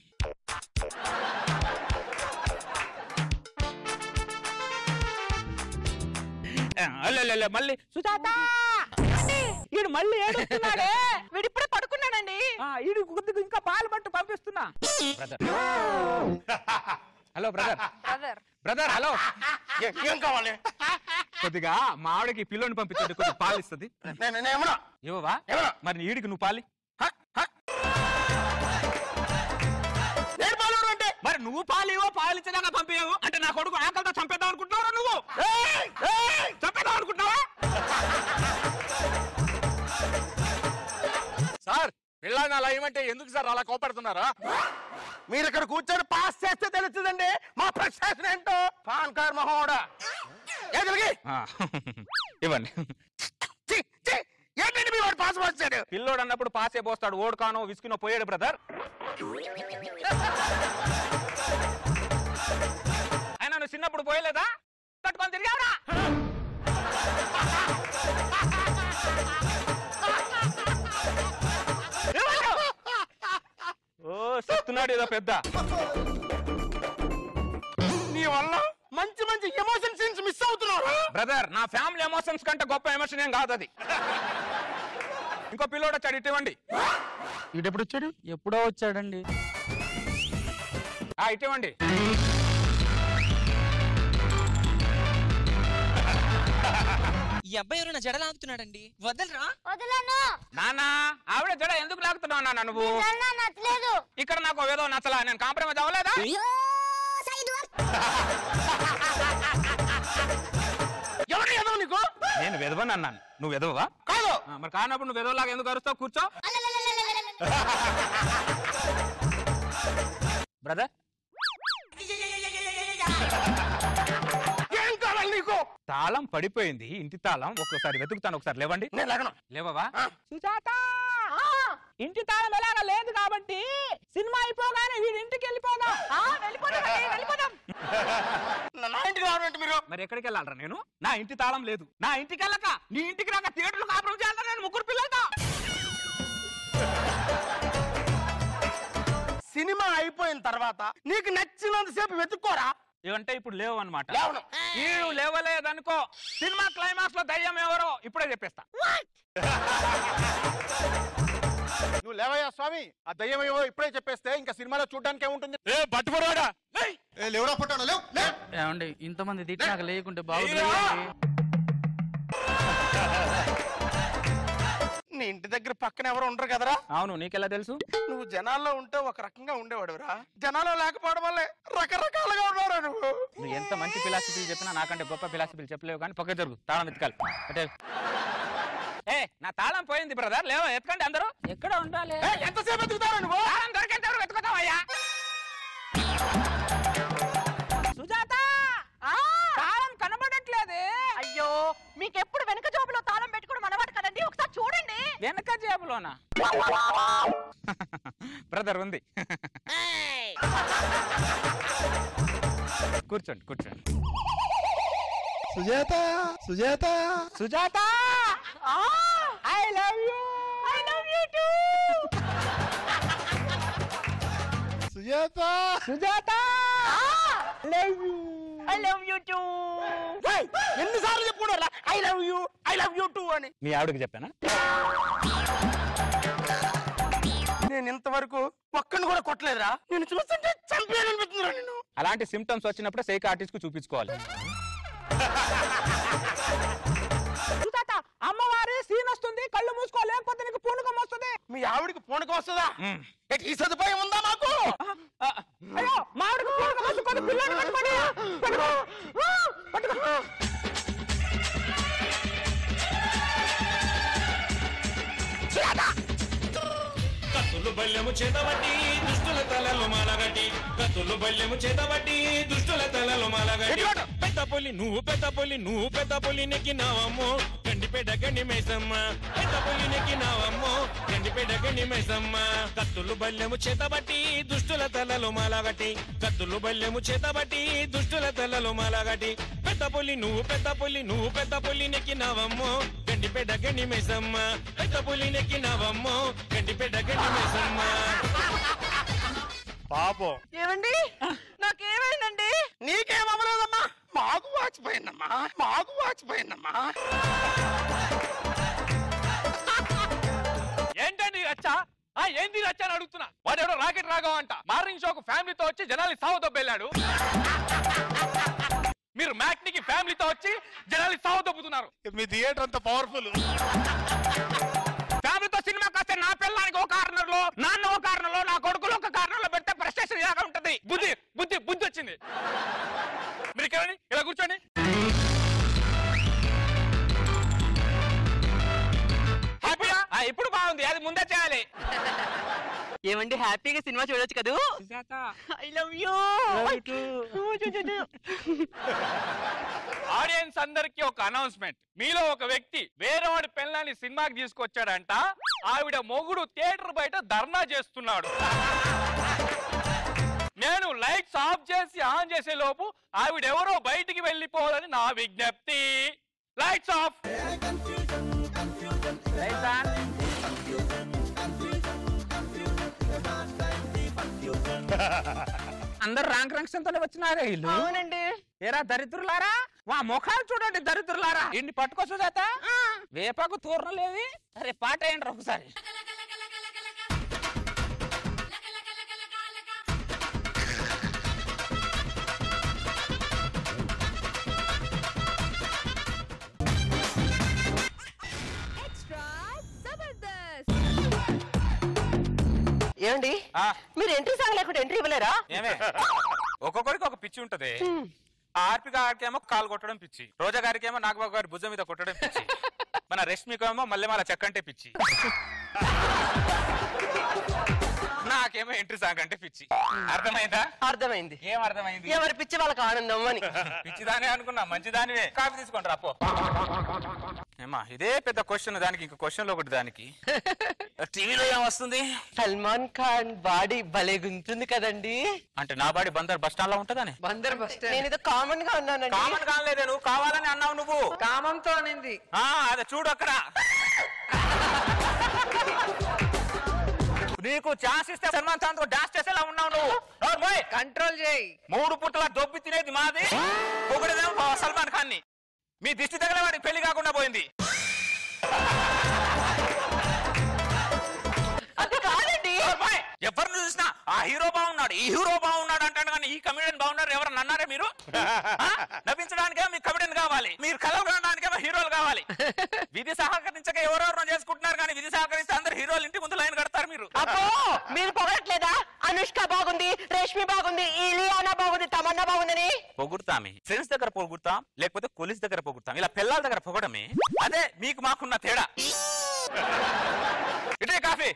ఆ, లే, లే, మళ్ళీ సుజాత ఈడు మళ్ళీ ఏడుస్తున్నాడే వీడు ఇప్పుడే పడుకున్నాడండి ఈడు కొద్దిగా ఇంకా పాలు పట్టు పంపిస్తున్నా brother hello brother brother brother hello ఏ- ఏం కావాలి కొద్దిగా మా ఆవిడకి పిల్లోని పంపించండి కొద్దిగా పాలు ఇస్తుంది నేను నేను ఏమన్నా ఇవ్వవా మరి ఈడికి నువ్వు పాలి నేను పాలు అంటే మరి నువ్వు పాలు ఇవ్వ పాలు ఇచ్చేదాకా పంపించవు అంటే నా కొడుకు ఆకలితో చంపేద్దాం అనుకుంటున్నావా నువ్వు చంపేద్దాం అనుకుంటున్నావా సార్ పిల్లని అలా ఏమంటే ఎందుకు సార్ అలా కోపడుతున్నారా మీరు ఇక్కడ కూర్చొని పాస్ చేస్తే తెలుస్తుందండి మా ప్రశ్న ఏంటో పాన్ కార్డ్ మహోడా ఎదురుగి ఆ, ఇవ్వండి ఏంటండి మీ వాడు పాస్ వచ్చాడు పిల్లోడు అన్నప్పుడు పాసే పోస్తాడు ఓడుకానో విసుకునో పోయాడు బ్రదర్ ఆయన నువ్వు చిన్నప్పుడు పోయలేదా కట్టుకొని తిరిగావరా ఓ చెప్తున్నాడు ఏదో పెద్ద నీ వల్ల మంచి మంచి ఎమోషన్ సీన్స్ మిస్ అవుతున్నారు బ్రదర్ నా ఫ్యామిలీ ఎమోషన్స్ కంటే గొప్ప ఎమోషన్ ఏం కాదు అది ఇంకో పిల్లోడు వచ్చాడు ఇటువంటి ఇటెప్పుడు వచ్చాడు ఎప్పుడో వచ్చాడండి ఆ ఇటువంటి ఈ అబ్బాయి ఎవరైనా జడలు ఆపుతున్నాడండి వదలరా వదలను నానా ఆవిడ జడ ఎందుకు లాగుతున్నావు నాన్న నువ్వు నాన్న నచ్చలేదు ఇక్కడ నాకు ఏదో నచ్చలా నేను కాంప్రమైజ్ అవ్వలేదా ఎవరు ఏదో నీకు నేను వెదవని అన్నాను నువ్వు వెదవా కాదు మరి కానప్పుడు నువ్వు వెదవలాగా ఎందుకు అరుస్తావు కూర్చో బ్రదర్ ఏం కావాలి నీకు తాళం పడిపోయింది ఇంటి తాళం ఒక్కోసారి వెతుకుతాను ఒకసారి లేవండి నేను లేకను లేవవా సుజాత ఇంటి తాళం ఎలాగా లేదు కాబట్టి సినిమా అయిపోగానే వీడి ఇంటికి వెళ్ళిపోదాం వెళ్ళిపోదాం నా ఇంటికి రావాలంటే మీరు మరి ఎక్కడికి వెళ్ళాలరా నేను నా ఇంటి తాళం లేదు నా ఇంటికి వెళ్ళక నీ ఇంటికి రాక థియేటర్లు కాపురం చేయాలరా నేను ముగ్గురు పిల్లలతో సినిమా అయిపోయిన తర్వాత నీకు నచ్చినంత సేపు వెతుక్కోరా ఇవంటే ఇప్పుడు లేవు అనమాట లేవను. ఈడు లేవలేదనుకో సినిమా క్లైమాక్స్ లో దయ్యం ఎవరో ఇప్పుడే చెప్పేస్తా నువ్వు లేవయ్యా స్వామి ఆ దయ్యమేవో ఇప్పుడే చెప్పేస్తే ఇంకా సినిమాలో చూడడానికి ఏముంటుంది ఏ పట్టుబడవాడా లేవురా పుట్టాను లేవు లే ఏమండి ఇంతమంది తిట్టినాక లేకుంటే బాగుంది నీ ఇంటి దగ్గర పక్కన ఎవరు ఉండరు కదరా అవును నీకెలా తెలుసు నువ్వు జనాల్లో ఉంటే ఒక రకంగా ఉండేవాడురా జనాల్లో లేకపోవడం వల్లే రకరకాలుగా ఉన్నారా నువ్వు నువ్వు ఎంత మంచి ఫిలాసఫీలు చెప్పినా నాకంటే గొప్ప ఫిలాసఫీలు చెప్పలేవు కానీ పక్క జరుగు తాళం ఎత్తుకాలి అంటే ఏ నా తాళం పోయింది బ్రదర్ లేవో ఎత్తుకండి అందరూ ఎక్కడ ఉండాలి ఎంతసేపు ఎత్తుకుతారా నువ్వు తాళం దొరికేంత వరకు ఎత్తుకుతావయ్యా సుజాత తాళం కనబడట్లేదే అయ్యో మీకు ఎప్పుడు వెనక జోబులో తాళం పెట్టుకోవడం అలవాటు కదండి ఒకసారి చూడండి వెనక జేబులోనా బ్రదర్ ఉంది కూర్చోండి కూర్చోండి Sujatha Sujatha Sujatha I love you I love you too Sujatha Sujatha love you I love you too ఎన్నిసార్లు చెప్పుకున్నారా I love you I love you too అని మీ ఆవిడకి చెప్పానా నేను ఇంతవరకు ఒక్కడిని కూడా కొట్టలేదురా నేను చూస్తుంటే చంపేయాలనిపిస్తుందిరా నేను అలాంటి సిమ్టమ్స్ వచ్చినప్పుడు సైక్ ఆర్టిస్ట్ కు చూపించుకోవాలి సుజాత అమ్మవారి సీన్ వస్తుంది కళ్ళు మూసుకో లేకపోతే నీకు పూనకం వస్తుంది మీ ఆవిడికి పూనకం వస్తుందా ఏంటి, ఈ సదుపాయం ఉందా మాకు అయ్యో మా ఆవిడకి పూనకం వస్తుంది పిల్లని పట్టుకోండి పట్టుకో ఆ, పట్టుకో కత్తులు బల్యము చేతబట్టి దుష్టుల తలలు మాలగట్టి కత్తులు బల్యము చేతబట్టి దుష్టుల తలలు మాలగట్టి పెద్ద పులి నువ్వు పెద్ద పులి నువ్వు పెద్ద పులి నెక్కినావమ్మో గండిపేట గండి మైసమ్మ పెద్ద పులి నెక్కినావమ్మో గండిపేట గండి మైసమ్మ కత్తులు బల్యము చేతబట్టి దుష్టుల తలలు మాలగట్టి కత్తులు బల్యము చేతబట్టి దుష్టుల తలలు మాలగట్టి పెద్ద పులి నువ్వు పెద్ద పులి నువ్వు పెద్ద పులి నెక్కినావమ్మో గండిపేట గండి మైసమ్మ పెద్ద పులి నెక్కినావమ్మో గండిపేట గండి మైసమ్మ పాపం ఏమండి నాకేమైందండి నీకేం అవ్వలేదమ్మా మాకు వాచిపోయిందమ్మా మాకు వాచిపోయిందమ్మా ఏంటండి ఈ రచ్చ ఆ ఏంది ఈ రచ్చ అని అడుగుతున్నా వాడెవడో రాకెట్ రాఘవ అంట మార్నింగ్ షోకు ఫ్యామిలీతో వచ్చి జనాల్ని సావు దొబ్బెళ్ళాడు మీరు మ్యాట్నికి ఫ్యామిలీతో వచ్చి జనాల్ని సావు దొబ్బుతున్నారు మీ థియేటర్ అంత పవర్ఫుల్ ఫ్యామిలీతో సినిమాకి వస్తే నా పిల్లానికి ఒక కార్నర్ లో నాన్న ఒక కార్నర్ లో నా కొడుకులు ఒక కార్నర్ లో పెడితే ప్రెస్టేషన్ ఇలాగా ఉంటది బుద్ధి బుద్ధి బుద్ధి వచ్చింది మీరు ఇక్కడ రండి, ఇలా కూర్చోండి హ్యాపీయా ఆ, ఇప్పుడు బాగుంది అది ముందే చేయాలి ఏమండి హ్యాపీగా సినిమా చూడొచ్చు కదూ ఐ లవ్ యూ ఆడియన్స్ అందరికి ఒక అనౌన్స్మెంట్ మీలో ఒక వ్యక్తి వేరే వాడి పెళ్ళాన్ని సినిమాకి తీసుకొచ్చాడంట ఆవిడ మొగుడు థియేటర్ బయట ధర్నా చేస్తున్నాడు నేను లైట్స్ ఆఫ్ చేసి ఆన్ చేసే లోపు ఆవిడ ఎవరో బయటికి వెళ్ళిపోవాలని నా విజ్ఞప్తి లైట్స్ ఆఫ్ అందరు ర్యాంక్ ర్యాంక్స్ ఎంతలో వచ్చినారా వీళ్ళు అవునండి ఏరా దరిద్రులారా వా ముఖాలు చూడండి దరిద్రులారా ఇన్ని పట్టుకోవచ్చు చేత వేపకు తూర్నలేవి అరే పాట ఏంటి ఒకసారి ఏమండి మీరు ఎంట్రీ సాంగ్ లేకుండా ఎంట్రీ ఇవ్వలేరా ఏమే ఒక్కొక్కరికి ఒక పిచ్చి ఉంటది ఆ ఆర్పి గారికేమో కాలు కొట్టడం పిచ్చి రోజా గారికేమో నాగబాబు గారి భుజం మీద కొట్టడం పిచ్చి మన రష్మికేమో మల్లెమాల చెక్కంటే పిచ్చి నాకేమో ఎంట్రీ సాంగ్ అంటే పిచ్చి అర్థమైందా అర్థమైంది ఏం అర్థమైంది ఎవరి పిచ్చి వాళ్ళకి ఆనందం అని పిచ్చిదానే అనుకున్నా మంచిదానివే కాఫీ తీసుకోండి రాపో ఏమా ఇదే పెద్ద క్వశ్చన్ దానికి ఇంకో క్వశ్చన్ ఒకటి దానికి టీవీలో ఏం వస్తుంది సల్మాన్ ఖాన్ బాడీ భలే గుంటుంది కదండి అంటే నా బాడీ బందర్ బస్ స్టాండ్ లో ఉంటదని బందర్ బస్ నేను ఏదో కామన్ గా ఉన్నానండి కామన్ కాలేదే నువ్వు కావాలని అన్నావు నువ్వు కామంతో అనింది ఆ అదే చూడు అక్కడ నీకు ఛాన్స్ ఇస్తే సల్మాన్ ఖాన్ తో డాన్స్ చేసేలా ఉన్నావు నువ్వు కంట్రోల్ చేయి మూడు పుట్టల దొబ్బి తినేది మాది ఒకటిదేమో సల్మాన్ ఖాన్ ని మీ దిష్టి తగిన వాడికి పెళ్లి కాకుండా పోయింది అది కాదండి ఎవరిని చూసినా ఆ హీరో బాగున్నాడు ఈ హీరో బాగున్నాడు అంటాడు కానీ ఈ కమెడియన్ బాగున్నారు ఎవరన్నా అన్నారా మీరు ఆ? నవ్వించడానికే మీకు కమెడియన్ కావాలి మీరు కలవడానికేమో హీరోలు కావాలి విధి సహకరించక ఎవరెవరో చేసుకుంటున్నారు కానీ విధి సహకరిస్తే అందరు హీరోలు ఇంటి ముందు లైన్ కడతారు మీరు అబ్బో మీరు పొగట్లేదా అనుష్క బాగుంది రేష్మి బాగుంది ఇలియానా బాగుంది తమన్నా బాగుందని పొగుడతామే ఫ్రెండ్స్ దగ్గర పొగుడతాం లేకపోతే కొలీస్ దగ్గర పొగుడతాం ఇలా పిల్లల దగ్గర పొగడమే అదే మీకు మాకున్న తేడా ఇటే కాఫీ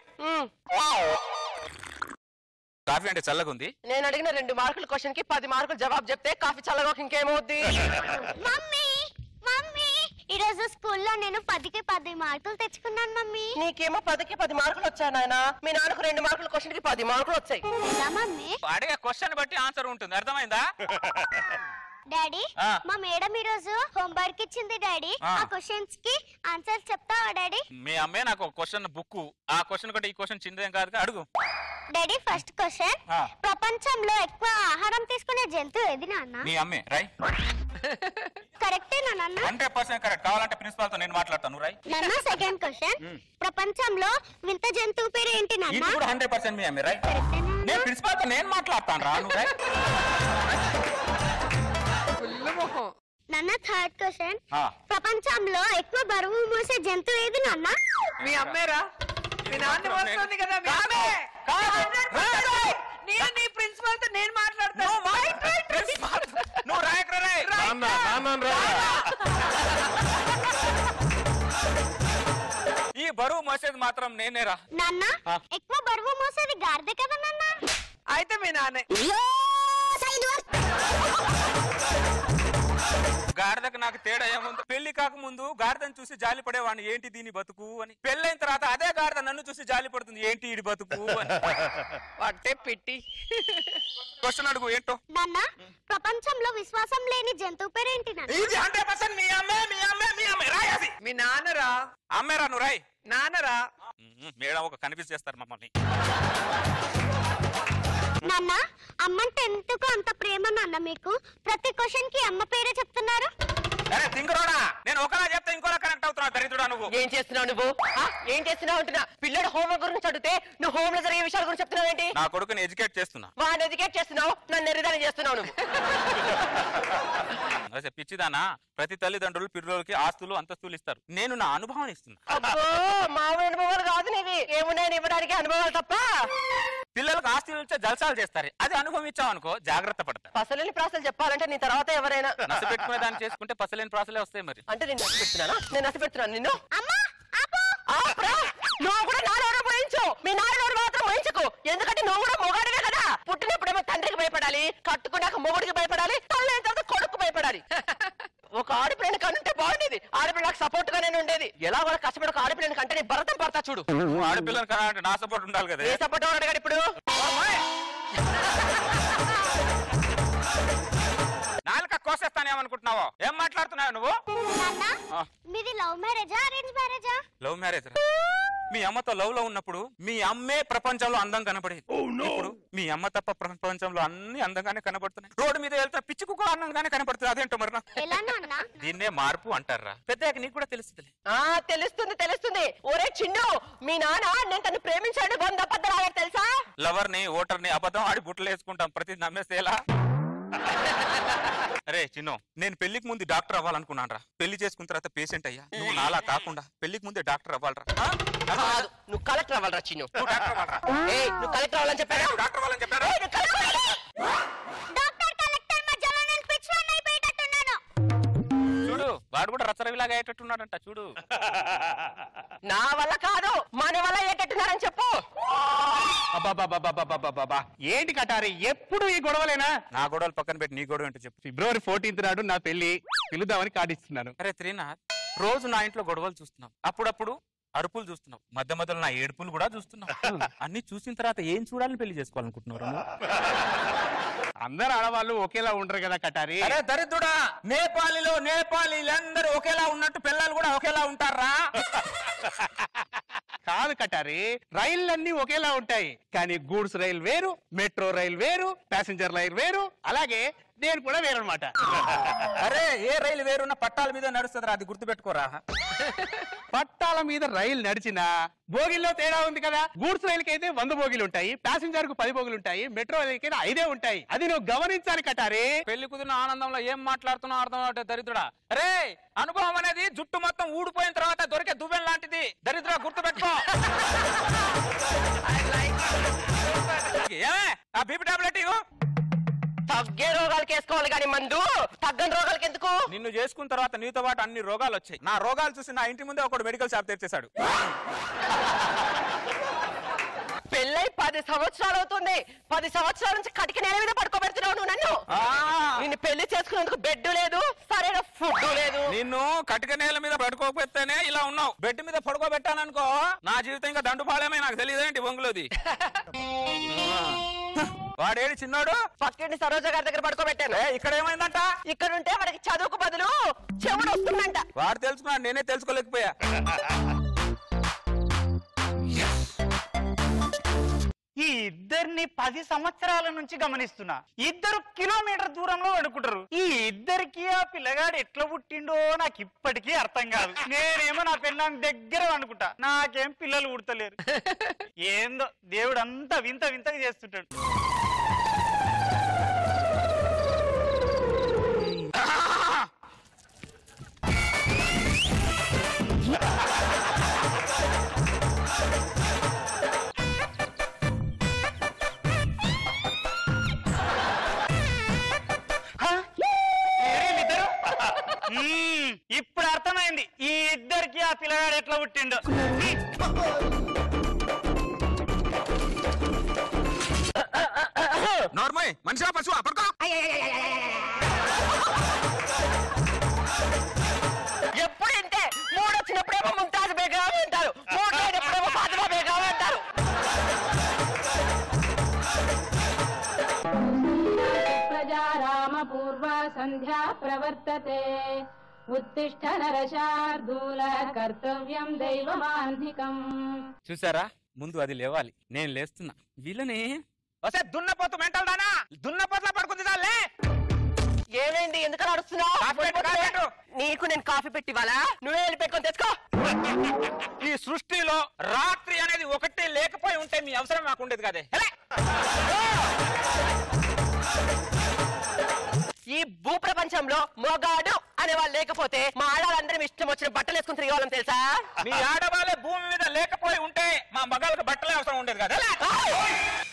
కాఫీ అంటే చల్లగా ఉంది నేను అడిగిన రెండు మార్కుల క్వశ్చన్ కి పది మార్కులు జవాబు చెప్తే కాఫీ చల్లగా ఇంకేమవుద్ది మమ్మీ మమ్మీ ఈ రోజు స్కూల్లో నేను పదికి పది మార్కులు తెచ్చుకున్నాను మమ్మీ నీకేమో పదికి పది మార్కులు వచ్చాయి నాయన మీ నాన్నకు రెండు మార్కుల క్వశ్చన్ కి పది మార్కులు వచ్చాయి మమ్మీ అడిగే క్వశ్చన్ బట్టి ఆన్సర్ ఉంటుంది అర్థమైందా డాడీ ఆ. మా మేడం ఈ రోజు హోంవర్క్ ఇచ్చింది డాడీ ఆ. ఆ క్వశ్చన్స్ కి ఆన్సర్ చెప్తావా డాడీ మీ అమ్మే నాకు ఒక క్వశ్చన్ బుక్ ఆ క్వశ్చన్ కంటే ఈ క్వశ్చన్ చిన్నదేం కాదు అడుగు డాడీ ఫస్ట్ క్వశ్చన్ ఆ. ప్రపంచంలో ఎక్కువ ఆహారం తీసుకునే జంతువు ఏది నాన్న మీ అమ్మే రై కరెక్టేనా నాన్న హండ్రెడ్ పర్సెంట్ కరెక్ట్ కావాలంటే ప్రిన్సిపాల్ తో నేను మాట్లాడతాను రై నాన్న సెకండ్ క్వశ్చన్ ప్రపంచంలో వింత జంతువు పేరు ఏంటి ఇది నాన్న కూడా హండ్రెడ్ పర్సెంట్ మీ అమ్మే రై నేను ప్రిన్సిపాల్ తో నేను మాట్లాడతాను రా నువ్వు రై నాన్న థర్డ్ క్వశ్చన్ ఆ. ప్రపంచంలో ఎక్కువ బరువు మోసే జంతువు ఏది నాన్న మీ అమ్మేరా మీ నాన్న వస్తుంది కదా మీ అమ్మే నేను నీ ప్రిన్సిపల్ తో నేను మాట్లాడతాను నువ్వు రాయకరా రే నాన్న నాన్న రా ఈ బరువు మోసేది మాత్రం నేనేరా నాన్న ఆ. ఎక్కువ బరువు మోసేది గాడిద కదా నాన్న అయితే మీ నాన్నే గాడిదకు నాకు తేడా ఏముంది పెళ్లి కాకముందు గాడిదని చూసి జాలి పడేవాడిని ఏంటి దీని బతుకు అని పెళ్ళైన తర్వాత అదే గాడిద నన్ను చూసి జాలి పడుతుంది ఏంటి ఈడి బతుకు అని పట్టే పెట్టి క్వశ్చన్ అడుగు ఏంటో నాన్న ప్రపంచంలో విశ్వాసం లేని జంతువు పేరు ఏంటి నాన్న ఇది హండ్రెడ్ పర్సెంట్ మీ అమ్మే మీ అమ్మే మీ అమ్మే రాయ్ అది మీ నాన్నరా అమ్మేరా నువ్వు రాయ్ నాన్నరా మేడం ఒక కన్ఫ్యూజ్ చేస్తారు మమ్మల్ని నాన్న అమ్మంటే ఎందుకు అంత ప్రేమ నాన్న మీకు ప్రతి క్వశ్చన్ కి అమ్మ పేరే చెప్తున్నారు అరే తింగరోడా నేను ఒకలా చెప్తే ఇంకోలా కనెక్ట్ అవుతున్నా దరిద్రుడా నువ్వు ఏం చేస్తున్నావు నువ్వు ఆ? ఏం చేస్తున్నావు అంటున్నా పిల్లడు హోంవర్క్ గురించి అడిగితే నువ్వు హోమ్ లో జరిగే విషయాల గురించి చెప్తున్నావు ఏంటి నా కొడుకుని ఎడ్యుకేట్ చేస్తున్నా వాడిని ఎడ్యుకేట్ చేస్తున్నావు నన్ను నిర్ధారణ చేస్తున్నావు నువ్వు అదే పిచ్చిదానా ప్రతి తల్లిదండ్రులు పిల్లలకి ఆస్తులు అంతస్తులు ఇస్తారు నేను నా అనుభవం ఇస్తున్నా అబ్బో మామూలు అనుభవాలు కాదు నీవి ఏమున్నాయని ఇవ్వడానికి అనుభవాలు తప్ప పిల్లలకు ఆస్తులు ఇచ్చే జల్సాలు చేస్తారు అది అనుభవం ఇచ్చావు అనుకో జాగ్రత్త పడతా పసలేని ప్రాసలు చెప్పాలంటే నీ తర్వాత ఎవరైనా నస పెట్టుకునే దాన్ని చేసుకుంటే పసలేని ప్రాసలే వస్తాయి మరి అంటే నేను నసి పెడుతున్నానా నేను నసి పెడుతున్నాను నిన్ను ఆపురా. నువ్వు కూడా నాన్నెవరో పోయించు మీ నాన్నెవరు మాత్రం పోయించకు ఎందుకంటే నువ్వు కూడా మొగాడివే కదా పుట్టినప్పుడేమో తండ్రికి భయపడాలి కట్టుకున్నాక మొగుడికి భయపడాలి తల్లి తర్వాత కొడుకు భయపడాలి ఒక ఆడపిల్లని కనుంటే బాగుండేది ఆడపిల్ల నాకు సపోర్ట్ గా నేను ఉండేది ఎలా కూడా కష్టపడి ఒక ఆడపిల్లని కంటే నీ భరతం పడతా చూడు నువ్వు ఆడపిల్లని కనాలంటే నా సపోర్ట్ ఉండాలి కదా ఏ సపోర్ట్ ఎవరు అడిగాడు ఇప్పుడు నాలుక కోసేస్తానేమనుకుంటున్నావో ఏం మాట్లాడుతున్నావు నువ్వు నాన్న ఆ. మీది లవ్ మ్యారేజా అరేంజ్ మ్యారేజా లవ్ మ్యారేజ్ మీ అమ్మతో లవ్ లో ఉన్నప్పుడు మీ అమ్మే ప్రపంచంలో అందం కనపడేది ఇప్పుడు మీ అమ్మ తప్ప ప్రపంచంలో అన్ని అందంగానే కనపడుతున్నాయి రోడ్డు మీద వెళ్తే పిచ్చి కుక్క అందంగానే కనపడుతుంది అదేంటో మరి నాకు. ఎలా నాన్న దీన్నే మార్పు అంటారా పెద్ద నీకు కూడా తెలుస్తుంది ఆ తెలుస్తుంది తెలుస్తుంది ఒరే చిన్ను మీ నాన్న నేను తను ప్రేమించాడు వంద అబద్ధాలు తెలుసా లవర్ ని ఓటర్ ని అబద్ధం ఆడి బుట్టలు వేసుకుంటాం ప్రతి నమ్మేస్తే ఎలా అరే చిన్ను నేను పెళ్లికి ముందు డాక్టర్ అవ్వాలనుకున్నాను రా పెళ్లి చేసుకున్న తర్వాత పేషెంట్ అయ్యా నువ్వు నాలా కాకుండా పెళ్లికి ముందే డాక్టర్ అవ్వాలరా కాదు నువ్వు కలెక్టర్ అవ్వాలరా చిన్ను ఏయ్, నువ్వు కలెక్టర్ అవ్వాలని చెప్పారా డాక్టర్ అవ్వాలని చెప్పారా డాక్టర్ కలెక్టర్ మధ్యలో నేను పిచ్చివాడిని అయిపోయేటట్టున్నాను చూడు వాడు కూడా రచ్చరవిలాగా అయ్యేటట్టున్నాడంట చూడు నా వల్ల కాదు మన వల్ల అయ్యేటట్టున్నారని చెప్పు అబ్బాబాబాబాబాబాబా. ఏంటి కటారి ఎప్పుడు ఈ గొడవలేనా నా గొడవలు పక్కన పెట్టి నీ గొడవ ఏంటో చెప్పు ఫిబ్రవరి ఫోర్టీన్త్ నాడు నా పెళ్లి పిలుద్దామని కార్డు ఇస్తున్నాను అరే త్రీనాథ్ రోజు నా ఇంట్లో గొడవలు చూస్తున్నావు అప్పుడప్పుడు అరుపులు చూస్తున్నావు మధ్య మధ్యలో నా ఏడుపులు కూడా చూస్తున్నావు అన్ని చూసిన తర్వాత ఏం చూడాలని పెళ్లి చేసుకోవాలనుకుంటున్నారు అందరు ఆడవాళ్ళు ఒకేలా ఉండరు కదా కటారి అరే దరిద్రుడా నేపాలిలో నేపాలీలందరూ ఒకేలా ఉన్నట్టు పిల్లలు కూడా ఒకేలా ఉంటారా కాదు కటారి రైళ్ళన్నీ ఒకేలా ఉంటాయి కానీ గూడ్స్ రైలు వేరు మెట్రో రైలు వేరు ప్యాసింజర్ రైలు వేరు అలాగే నేను కూడా వేరు అనమాట అరే ఏ రైలు వేరున్న పట్టాల మీద నడుస్తుందిరా అది గుర్తుపెట్టుకోరా పట్టాల మీద రైలు నడిచినా బోగిల్లో తేడా ఉంది కదా గూడ్స్ రైలుకి అయితే వంద బోగిలు ఉంటాయి ప్యాసింజర్ కు పది బోగిలు ఉంటాయి మెట్రో రైలుకి అయితే ఐదే ఉంటాయి అది నువ్వు గమనించాలి కటారి పెళ్లి కుదిరిన ఆనందంలో ఏం మాట్లాడుతున్నావు అర్థం అవట్టే దరిద్రుడా అరే అనుభవం అనేది జుట్టు మొత్తం ఊడిపోయిన తర్వాత దొరికే దువ్వెన లాంటిది దరిద్రుడా గుర్తుపెట్టుకో ఏమే ఆ బీపీ టాబ్లెట్ ఇవ్వు తగ్గే రోగాలకి వేసుకోవాలి కానీ మందు తగ్గని రోగాలకి ఎందుకు నిన్ను చేసుకున్న తర్వాత నీతో పాటు అన్ని రోగాలు వచ్చాయి నా రోగాలు చూసి నా ఇంటి ముందే ఒకడు మెడికల్ షాప్ తెచ్చేశాడు పెళ్ళై పది సంవత్సరాలు అవుతుంది పది సంవత్సరాల నుంచి కటికి నేల మీద పడుకోబెడుతున్నావు నువ్వు నన్ను నిన్ను పెళ్లి చేసుకునేందుకు బెడ్ లేదు సరైన ఫుడ్ లేదు నిన్ను కటిక నేల మీద పడుకోకపోతేనే ఇలా ఉన్నావు బెడ్ మీద పడుకోబెట్టాననుకో నా జీవితం ఇంకా దండుపాలేమే నాకు తెలియదేంటి బొంగులోది వాడేడి చిన్నాడు పక్కింటి సరోజ గారి దగ్గర పడుకోబెట్టాను ఏ, ఇక్కడ ఏమైందంట ఇక్కడ ఉంటే మనకి చదువుకు బదులు చెవుడు వస్తుందంట వాడు తెలుసుకున్నాడు నేనే తెలుసుకోలేకపోయా ఈ ఇద్దరిని పది సంవత్సరాల నుంచి గమనిస్తున్నా ఇద్దరు కిలోమీటర్ దూరంలో పడుకుంటారు ఈ ఇద్దరికి ఆ పిల్లగాడు ఎట్లా పుట్టిండో నాకు ఇప్పటికీ అర్థం కాదు నేనేమో నా పిల్లని దగ్గర అనుకుంటా నాకేం పిల్లలు పుడతలేరు ఏందో దేవుడు అంతా వింత వింతగా చేస్తుంటాడు ఏమిద్దరు? మ్మ్, ఇప్పుడు అర్థమైంది ఈ ఇద్దరికి ఆ పిల్లగాడు ఎట్లా పుట్టిండో నార్మల్ మనిషా పశువు పడుకో ఎప్పుడు ఇంతే మూడు వచ్చినప్పుడేమో ముంతాజ్ బేగం అంటారు మూడు లేనప్పుడేమో ఫాతిమా బేగం అంటారు प्रजा रामपूर्वा सन्ध्या प्रवर्तते उत्तिष्ठ नरशार्दूल कर्तव्यं दैवमान्धिकम् చూసారా ముందు అది లేవాలి నేను లేస్తున్నా వీళ్ళని వస్తే దున్నపోతు మెంటల్ దానా దున్నపోతులా పడుకుంది దాల్లే ఏమైంది ఎందుకలా అడుస్తున్నావు నీకు నేను కాఫీ పెట్టివాలా నువ్వే వెళ్ళి పెట్టుకొని తెచ్చుకో ఈ సృష్టిలో రాత్రి అనేది ఒకటి లేకపోయి ఉంటే మీ అవసరం మాకు ఉండేది కదే హెలే! ఈ భూప్రపంచంలో మొగాడు అనే వాళ్ళు లేకపోతే మా ఆడవాళ్ళందరం ఇష్టం వచ్చిన బట్టలు వేసుకుని తిరిగేవాళ్ళం తెలుసా మీ ఆడవాళ్ళే భూమి మీద లేకపోయి ఉంటే మా మగాళ్ళకి బట్టలే అవసరం ఉండేది కదా హెలే!